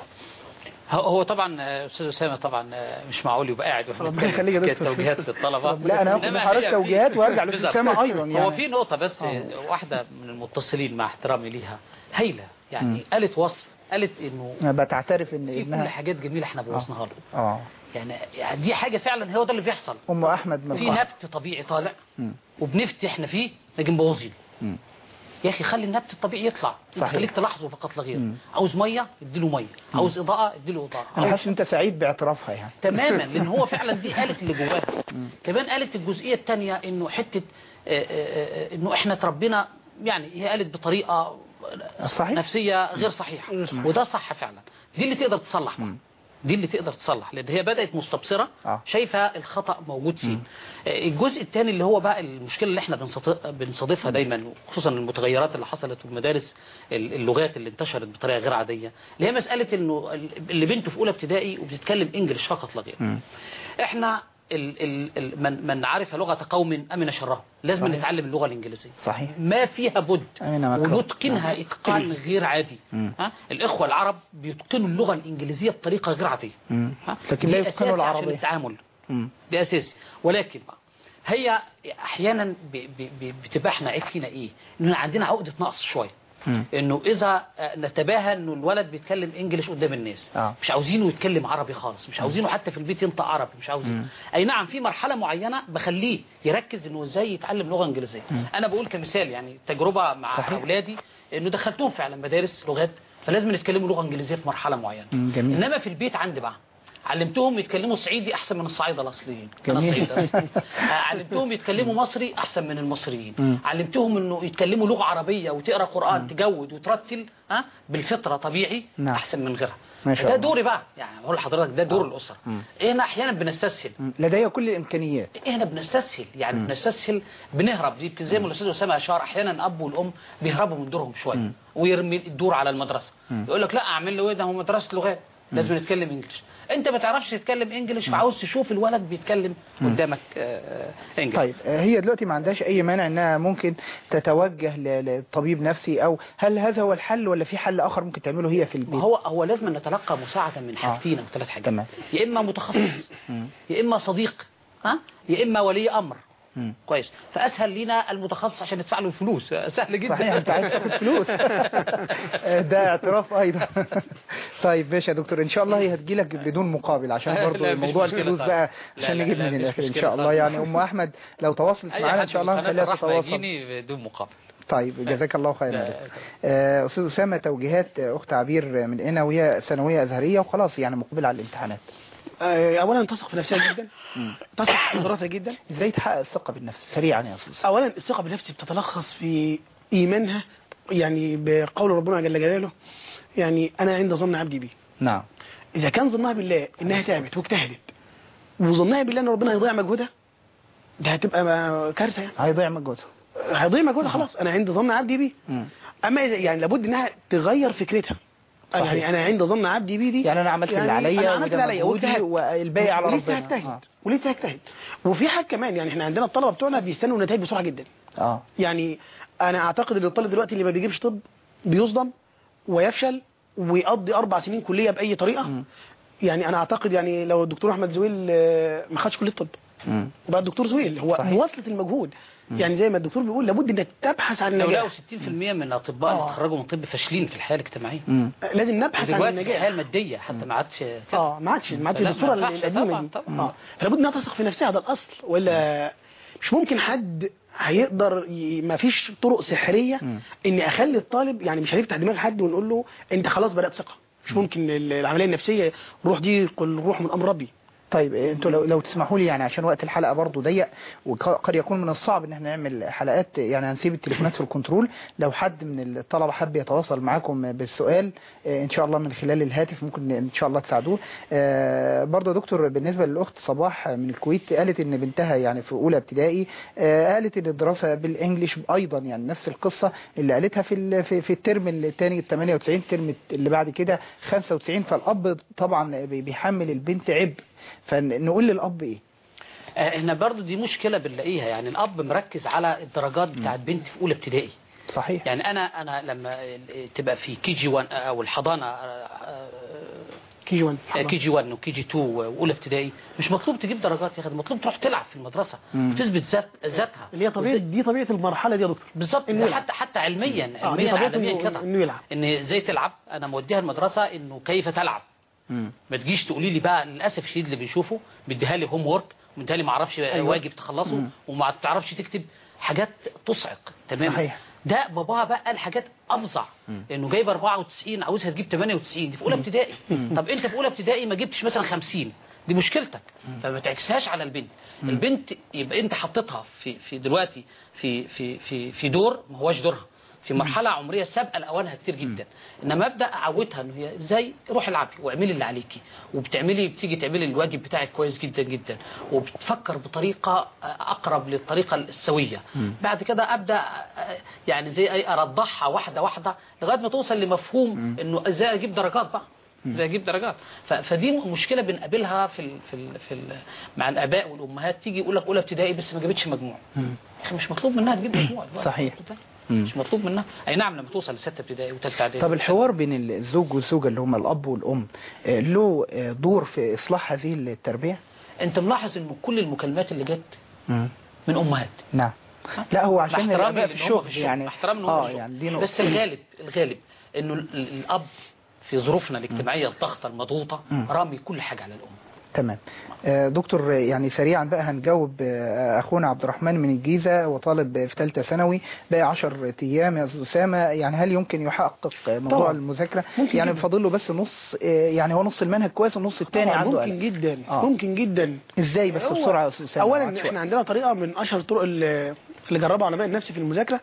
هو- هو طبعا آه، استاذ اسامه طبعا آه، مش معقول يبقى قاعد واحنا ربنا يخليك يا بنتكلم دكتور. توجيهات للطلبه لا، أنا هاخد إنما من حضرتك هي في- توجيهات وأرجع لأستاذ بالظبط. أسامة أيضا يعني. هو في نقطه بس آه. واحده من المتصلين مع احترامي ليها هايله يعني قالت وصف قالت انه بتعترف ان في كل ابنها حاجات جميله احنا بوظناها له اه يعني يعني دي حاجه فعلا هو ده اللي بيحصل ام احمد من في القاهرة. نبت طبيعي طالع مم. وبنفتي احنا فيه نجي مبوظينه مم. يا اخي خلي النبت الطبيعي يطلع انت صحيح. خليك تلاحظه فقط لا غير مم. عاوز ميه اديله ميه عاوز اضاءه اديله اضاءه انا عاوز حاسس ان انت سعيد باعترافها يعني تماما لان هو فعلا دي قالت اللي جواها كمان قالت الجزئيه الثانيه انه حته آه، آه، آه، انه احنا اتربينا يعني هي قالت بطريقه صحيح. نفسيه غير صحيحه وده صح فعلا دي اللي تقدر تصلح بقى. دي اللي تقدر تصلح لان هي بدات مستبصره آه. شايفه الخطا موجود فين آه، الجزء الثاني اللي هو بقى المشكله اللي احنا بنصط- بنصادفها دايما خصوصا المتغيرات اللي حصلت في المدارس ال- اللغات اللي انتشرت بطريقه غير عاديه اللي هي مساله انه ال- اللي بنته في اولى ابتدائي وبتتكلم انجلش فقط لا غير احنا ال ال ال من, من عرف لغة قوم أمن شره لازم صحيح. نتعلم اللغة الإنجليزية صحيح ما فيها بد أمين مكروه. ونتقنها إتقان غير عادي مم. ها؟ الإخوة العرب بيتقنوا اللغة الإنجليزية بطريقة غير عادية مم. ها؟ لكن دي لا يتقنوا أساسي عشان العربية التعامل مم. ده أساسي ولكن بقى هي أحيانا ب- ب- ب- بتبقى احنا عيب فينا إيه إنه عندنا عقدة نقص شوية مم. انه اذا آه، نتباهى انه الولد بيتكلم انجليش قدام الناس آه. مش عاوزينه يتكلم عربي خالص مش عاوزينه حتى في البيت ينطق عربي مش عاوزينه مم. اي نعم في مرحله معينه بخليه يركز انه ازاي يتعلم لغه انجليزيه مم. انا بقول كمثال يعني تجربه مع صحيح. اولادي انه دخلتهم فعلا مدارس لغات فلازم يتكلموا لغه انجليزيه في مرحله معينه مم. جميل انما في البيت عندي بقى علمتهم يتكلموا صعيدي احسن من الصعايده الاصليين انا جميل. صعيدي أصلاً. آه، علمتهم يتكلموا مصري احسن من المصريين مم. علمتهم انه يتكلموا لغه عربيه وتقرا قران تجود وترتل ها بالفطره طبيعي نعم. احسن من غيرها ما شاء ده الله. دوري بقى يعني بقول لحضرتك ده دور الاسره مم. هنا احيانا بنستسهل مم. لدي كل الامكانيات احنا بنستسهل يعني مم. بنستسهل بنهرب دي زي ما الاستاذ اسامه اشار احيانا الاب والام بيهربوا من دورهم شويه مم. ويرمي الدور على المدرسه مم. يقول لك لا اعمل له ايه ده هو مدرسه لغات لازم نتكلم انجلش انت ما تعرفش تتكلم انجلش فعاوز تشوف الولد بيتكلم قدامك آه، آه، انجلش طيب آه، هي دلوقتي ما عندهاش اي مانع انها ممكن تتوجه ل- لطبيب نفسي او هل هذا هو الحل ولا في حل اخر ممكن تعمله هي في ما البيت هو هو لازم نتلقى مساعده من حاجتين او ثلاث حاجات تمام. يا اما متخصص مم. يا اما صديق ها يا اما ولي امر مم. كويس فاسهل لينا المتخصص عشان ندفع له الفلوس سهل جدا صحيح انت عايز تاخد فلوس ده اعتراف ايضا طيب ماشي يا دكتور ان شاء الله هي هتجيلك بدون مقابل عشان برضو لا، مش موضوع مشكلة الفلوس طبعا. بقى لا، عشان لا، نجيب لا، من مش الاخر ان مشكلة شاء الله طبعا. يعني ام احمد لو تواصلت اي معانا حد ان شاء الله من قناة نخليها الرحمة تتواصل يجيني بدون مقابل طيب جزاك الله خيرا يا لا، دكتور. آه، استاذ اسامه توجيهات اخت عبير من هنا وهي ثانويه ازهريه وخلاص يعني مقبله على الامتحانات آه، اولا تثق في نفسها جدا تثق في قدراتها جدا ازاي تحقق الثقه بالنفس سريعا يا استاذ اولا الثقه بالنفس بتتلخص في ايمانها يعني بقول ربنا جل جلاله يعني انا عند ظن عبدي بي نعم اذا كان ظنها بالله انها تعبت واجتهدت وظنها بالله ان ربنا هيضيع مجهودها ده هتبقى ما- كارثه يعني هيضيع مجهودها هيضيع مجهودها خلاص انا عند ظن عبدي بي مم. اما إذا يعني لابد انها تغير فكرتها صحيح. يعني انا عند ظن عبدي بي دي يعني انا عملت اللي يعني عليا انا عملت وده اللي عليا مجهودي واجتهدت والباقي على ولسه ربنا هجتهد آه. ولسه هجتهد وفي حاجه كمان يعني احنا عندنا الطلبه بتوعنا بيستنوا نتائج بسرعه جدا اه يعني انا اعتقد ان الطالب دلوقتي اللي ما بيجيبش طب بيصدم ويفشل ويقضي اربع سنين كليه باي طريقه مم. يعني انا اعتقد يعني لو الدكتور احمد زويل آه، ما خدش كليه طب مم. وبقى الدكتور زويل هو صحيح. مواصله المجهود يعني زي ما الدكتور بيقول لابد انك تبحث عن لو لقوا النجاح 60% من الاطباء اللي آه. اتخرجوا من طب فاشلين في الحياه الاجتماعيه مم. لازم نبحث عن دلوقتي في الحياه النجاح الماديه حتى ما عادش كده. اه ما عادش ما عادش لا، ما بالصوره ينفعش. القديمه طبعاً، دي طبعاً. اه فلابد انها تثق في نفسها ده الاصل ولا مش ممكن حد هيقدر ي... ما فيش طرق سحريه مم. اني اخلي الطالب يعني مش هنفتح دماغ حد ونقول له انت خلاص بدات ثقه مش ممكن ال- العمليه النفسيه روح دي قل روح من امر ربي طيب إيه، انتوا لو لو تسمحوا لي يعني عشان وقت الحلقه برضو ضيق وقد يكون من الصعب ان احنا نعمل حلقات يعني هنسيب التليفونات في الكنترول لو حد من الطلبه حب يتواصل معاكم بالسؤال آه، ان شاء الله من خلال الهاتف ممكن ان شاء الله تساعدوه آه، برضو يا دكتور بالنسبه للاخت صباح من الكويت قالت ان بنتها يعني في اولى ابتدائي آه، قالت ان الدراسه بالانجلش ايضا يعني نفس القصه اللي قالتها في ال- في, في الترم الثاني ال 98 الترم اللي بعد كده 95 فالاب طبعا بي- بيحمل البنت عبء فنقول للاب ايه آه، احنا برضو دي مشكله بنلاقيها يعني الاب مركز على الدرجات بتاعت بنتي في اولى ابتدائي صحيح يعني انا انا لما تبقى في كي جي 1 او الحضانه آه، كي جي 1 آه، كي جي 1 وكي جي 2 واولى ابتدائي مش مطلوب تجيب درجات يا اخي مطلوب تروح تلعب في المدرسه مم. وتثبت ذات ذاتها اللي هي طبيعه دي طبيعه المرحله دي يا دكتور بالظبط إنه ده يلعب. حتى حتى علميا اه دي علميا طبيعه عالميا انه كده انه يلعب ان ازاي تلعب انا موديها المدرسه انه كيف تلعب مم. ما تجيش تقولي لي بقى للاسف الشديد اللي بنشوفه بيديها لي هوم ورك ومديها لي ما اعرفش أيوة. واجب تخلصه مم. وما بتعرفش تكتب حاجات تصعق تمام صحيح. ده باباها بقى قال حاجات افظع انه جايب 94 عاوزها تجيب 98 دي في اولى ابتدائي طب انت في اولى ابتدائي ما جبتش مثلا 50 دي مشكلتك فما تعكسهاش على البنت البنت يبقى انت حطيتها في في دلوقتي في في في في دور ما هواش دورها في مرحلة عمرية سابقة لأوانها كتير جدا إنما أبدأ أعودها إن هي إزاي روحي العبي واعملي اللي عليكي وبتعملي بتيجي تعملي الواجب بتاعك كويس جدا جدا وبتفكر بطريقة أقرب للطريقة السوية بعد كده أبدأ آه، يعني زي أي أرضعها واحدة واحدة لغاية ما توصل لمفهوم إنه إزاي أجيب درجات بقى ازاي اجيب درجات ف- فدي مشكله بنقابلها في ال في ال في ال مع الاباء والامهات تيجي يقول لك اولى ابتدائي بس ما جابتش مجموع يا اخي مش مطلوب منها تجيب مجموع دلوقتي. صحيح. ده مم. مش مطلوب منها اي نعم لما توصل لسته ابتدائي وثالثه اعدادي طب الحوار بين الزوج والزوجة اللي هم الأب والأم آه، له آه، دور في إصلاح هذه التربية؟ انت ملاحظ ان كل المكالمات اللي جت مم. من امهات نعم لا هو مع عشان احترامي الآباء في لأن هم الشغل يعني مع احترامي ان هم اه في الشغل. يعني دي نقطة. بس الغالب الغالب انه ال- ال- الاب في ظروفنا الاجتماعيه الضغطه المضغوطه مم. رامي كل حاجه على الام تمام آه، دكتور آه، يعني سريعا بقى هنجاوب آه، اخونا عبد الرحمن من الجيزه وطالب في ثالثه ثانوي بقى 10 ايام يا استاذ اسامه يعني هل يمكن يحقق آه، موضوع طبعا. المذاكره ممكن يعني جدا. فاضل له بس نص آه، يعني هو نص المنهج كويس والنص الثاني طبعاً عنده ممكن قلق. جدا آه. ممكن جدا ازاي بس هو بسرعه يا استاذ اسامه ما اولا عادش احنا وقت. عندنا طريقه من اشهر الطرق اللي اللي جربها علماء النفس في المذاكره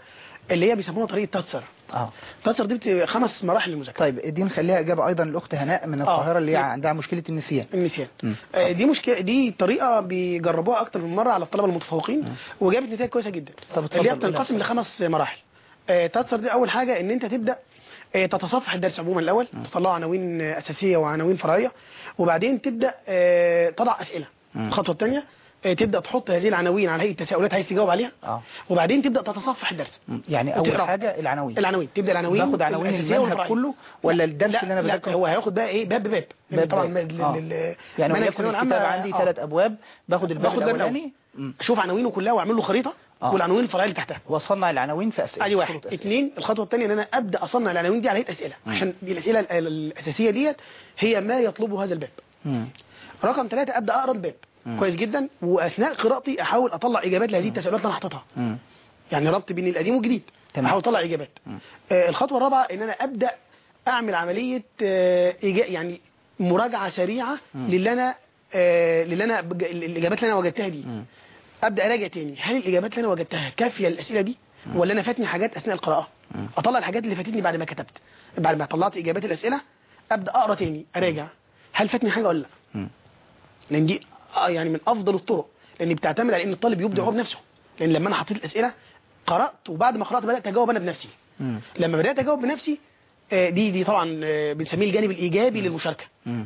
اللي هي بيسموها طريقه تاتسر اه تاتسر دي بتبقى خمس مراحل للمذاكره طيب دي نخليها اجابه ايضا لاخت هناء من القاهره اللي هي آه. عندها مشكله النسيان النسيان مم. آه، دي مشكله دي طريقه بيجربوها اكتر من مره على الطلبه المتفوقين وجابت نتائج كويسه جدا طب اتفضل اللي هي قولها بتنقسم بصراحة. لخمس مراحل آه، تاتسر دي اول حاجه ان انت تبدا آه، تتصفح الدرس عموما الاول تطلع عناوين آه، اساسيه وعناوين فرعيه وبعدين تبدا آه، تضع اسئله مم. الخطوه الثانيه تبدا تحط هذه العناوين على هيئه تساؤلات عايز تجاوب عليها اه وبعدين تبدا تتصفح الدرس مم. يعني اول وتقرأ. حاجه العناوين العناوين تبدا العناوين باخد عناوين الأساسية المنهج والفرعية. كله ولا الدرس لا اللي انا لا بذاكره هو هياخد بقى ايه باب بباب لأن باب طبعا باب. ال- آه. ال- ال- يعني منهج وليكن الثانوية الكتاب العامة، عندي آه. ثلاث ابواب باخد الباب باخد الباب الاولاني مم. شوف عناوينه كلها واعمل له خريطه آه. والعناوين الفرعيه اللي تحتها واصنع العناوين في اسئله ادي واحد شروط أسئلة. اثنين الخطوه الثانيه ان انا ابدا اصنع العناوين دي على هيئه اسئله مم. عشان دي الاسئله ال- ال- الاساسيه ديت هي ما يطلبه هذا الباب مم. رقم ثلاثة ابدا اقرا الباب مم. كويس جدا واثناء قراءتي احاول اطلع اجابات لهذه التساؤلات اللي انا حاططها مم. يعني ربط بين القديم والجديد تمام. احاول اطلع اجابات مم. آه الخطوه الرابعه ان انا ابدا اعمل عمليه آه إجا يعني مراجعه سريعه مم. للي انا آه للي انا بج- الاجابات اللي انا وجدتها دي مم. ابدا اراجع تاني هل الاجابات اللي انا وجدتها كافيه للاسئله دي ولا انا فاتني حاجات اثناء القراءه مم. اطلع الحاجات اللي فاتتني بعد ما كتبت بعد ما طلعت اجابات الاسئله ابدا اقرا تاني اراجع هل فاتني حاجه ولا لا مم. لان دي آه يعني من افضل الطرق لان بتعتمد على ان الطالب يبدع هو بنفسه لان لما انا حطيت الاسئله قرات وبعد ما قرات بدات اجاوب انا بنفسي مم. لما بدات اجاوب بنفسي آه، دي دي طبعا آه، بنسميه الجانب الايجابي للمشاركه مم.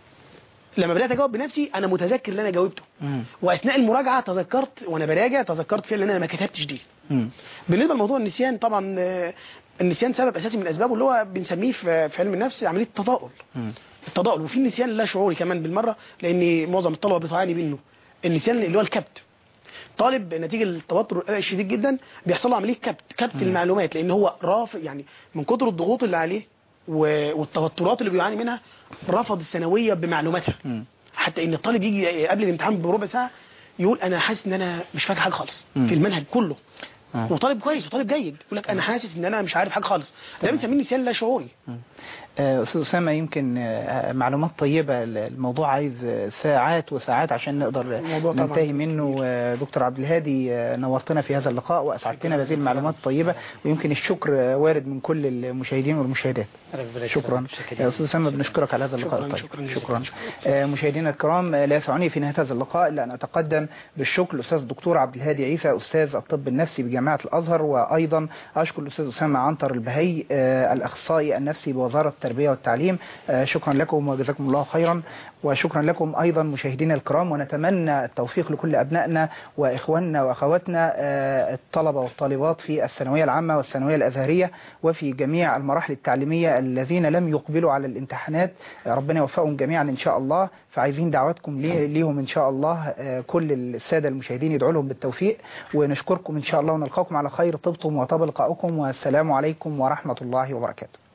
لما بدات اجاوب بنفسي انا متذكر اللي انا جاوبته مم. واثناء المراجعه تذكرت وانا براجع تذكرت فعلا ان انا ما كتبتش دي مم. بالنسبه لموضوع النسيان طبعا آه، النسيان سبب اساسي من اسبابه اللي هو بنسميه في في علم النفس عمليه التضاؤل مم. التضاؤل وفي نسيان لا شعوري كمان بالمره لان معظم الطلبه بتعاني منه النسيان اللي هو الكبت طالب نتيجه التوتر والقلق الشديد جدا بيحصل له عمليه كبت كبت المعلومات لان هو رافض يعني من كتر الضغوط اللي عليه و- والتوترات اللي بيعاني منها رفض الثانويه بمعلوماتها مم. حتى ان الطالب يجي قبل الامتحان بربع ساعه يقول انا حاسس ان انا مش فاكر حاجه خالص مم. في المنهج كله آه. وطالب كويس وطالب جيد يقول لك انا حاسس ان انا مش عارف حاجه خالص ده بنسميه نسيان لا شعوري آه، أستاذ أسامة يمكن آه، معلومات طيبة الموضوع عايز آه، ساعات وساعات عشان نقدر الموضوع طبعاً ننتهي منه آه، دكتور عبد الهادي آه، نورتنا في هذا اللقاء وأسعدتنا بهذه المعلومات الطيبة ويمكن الشكر آه، وارد من كل المشاهدين والمشاهدات شكرا يا أستاذ أسامة بنشكرك على هذا اللقاء شكراً، الطيب شكراً جزيلاً. شكرا آه، مشاهدينا الكرام آه، لا يسعني في نهاية هذا اللقاء إلا أن أتقدم بالشكر للأستاذ الدكتور عبد الهادي عيسى أستاذ الطب النفسي بجامعة الأزهر وأيضا أشكر الأستاذ أسامة عنتر البهي آه، الأخصائي النفسي بوزارة التربية والتعليم آه، شكرا لكم وجزاكم الله خيرا وشكرا لكم أيضا مشاهدينا الكرام ونتمنى التوفيق لكل أبنائنا وإخواننا وأخواتنا آه، الطلبة والطالبات في الثانوية العامة والثانوية الأزهرية وفي جميع المراحل التعليمية الذين لم يقبلوا على الامتحانات آه، ربنا يوفقهم جميعا إن شاء الله فعايزين دعواتكم لي- ليهم إن شاء الله آه، كل السادة المشاهدين يدعوا لهم بالتوفيق ونشكركم إن شاء الله ونلقاكم على خير طبتم وطاب لقاؤكم والسلام عليكم ورحمة الله وبركاته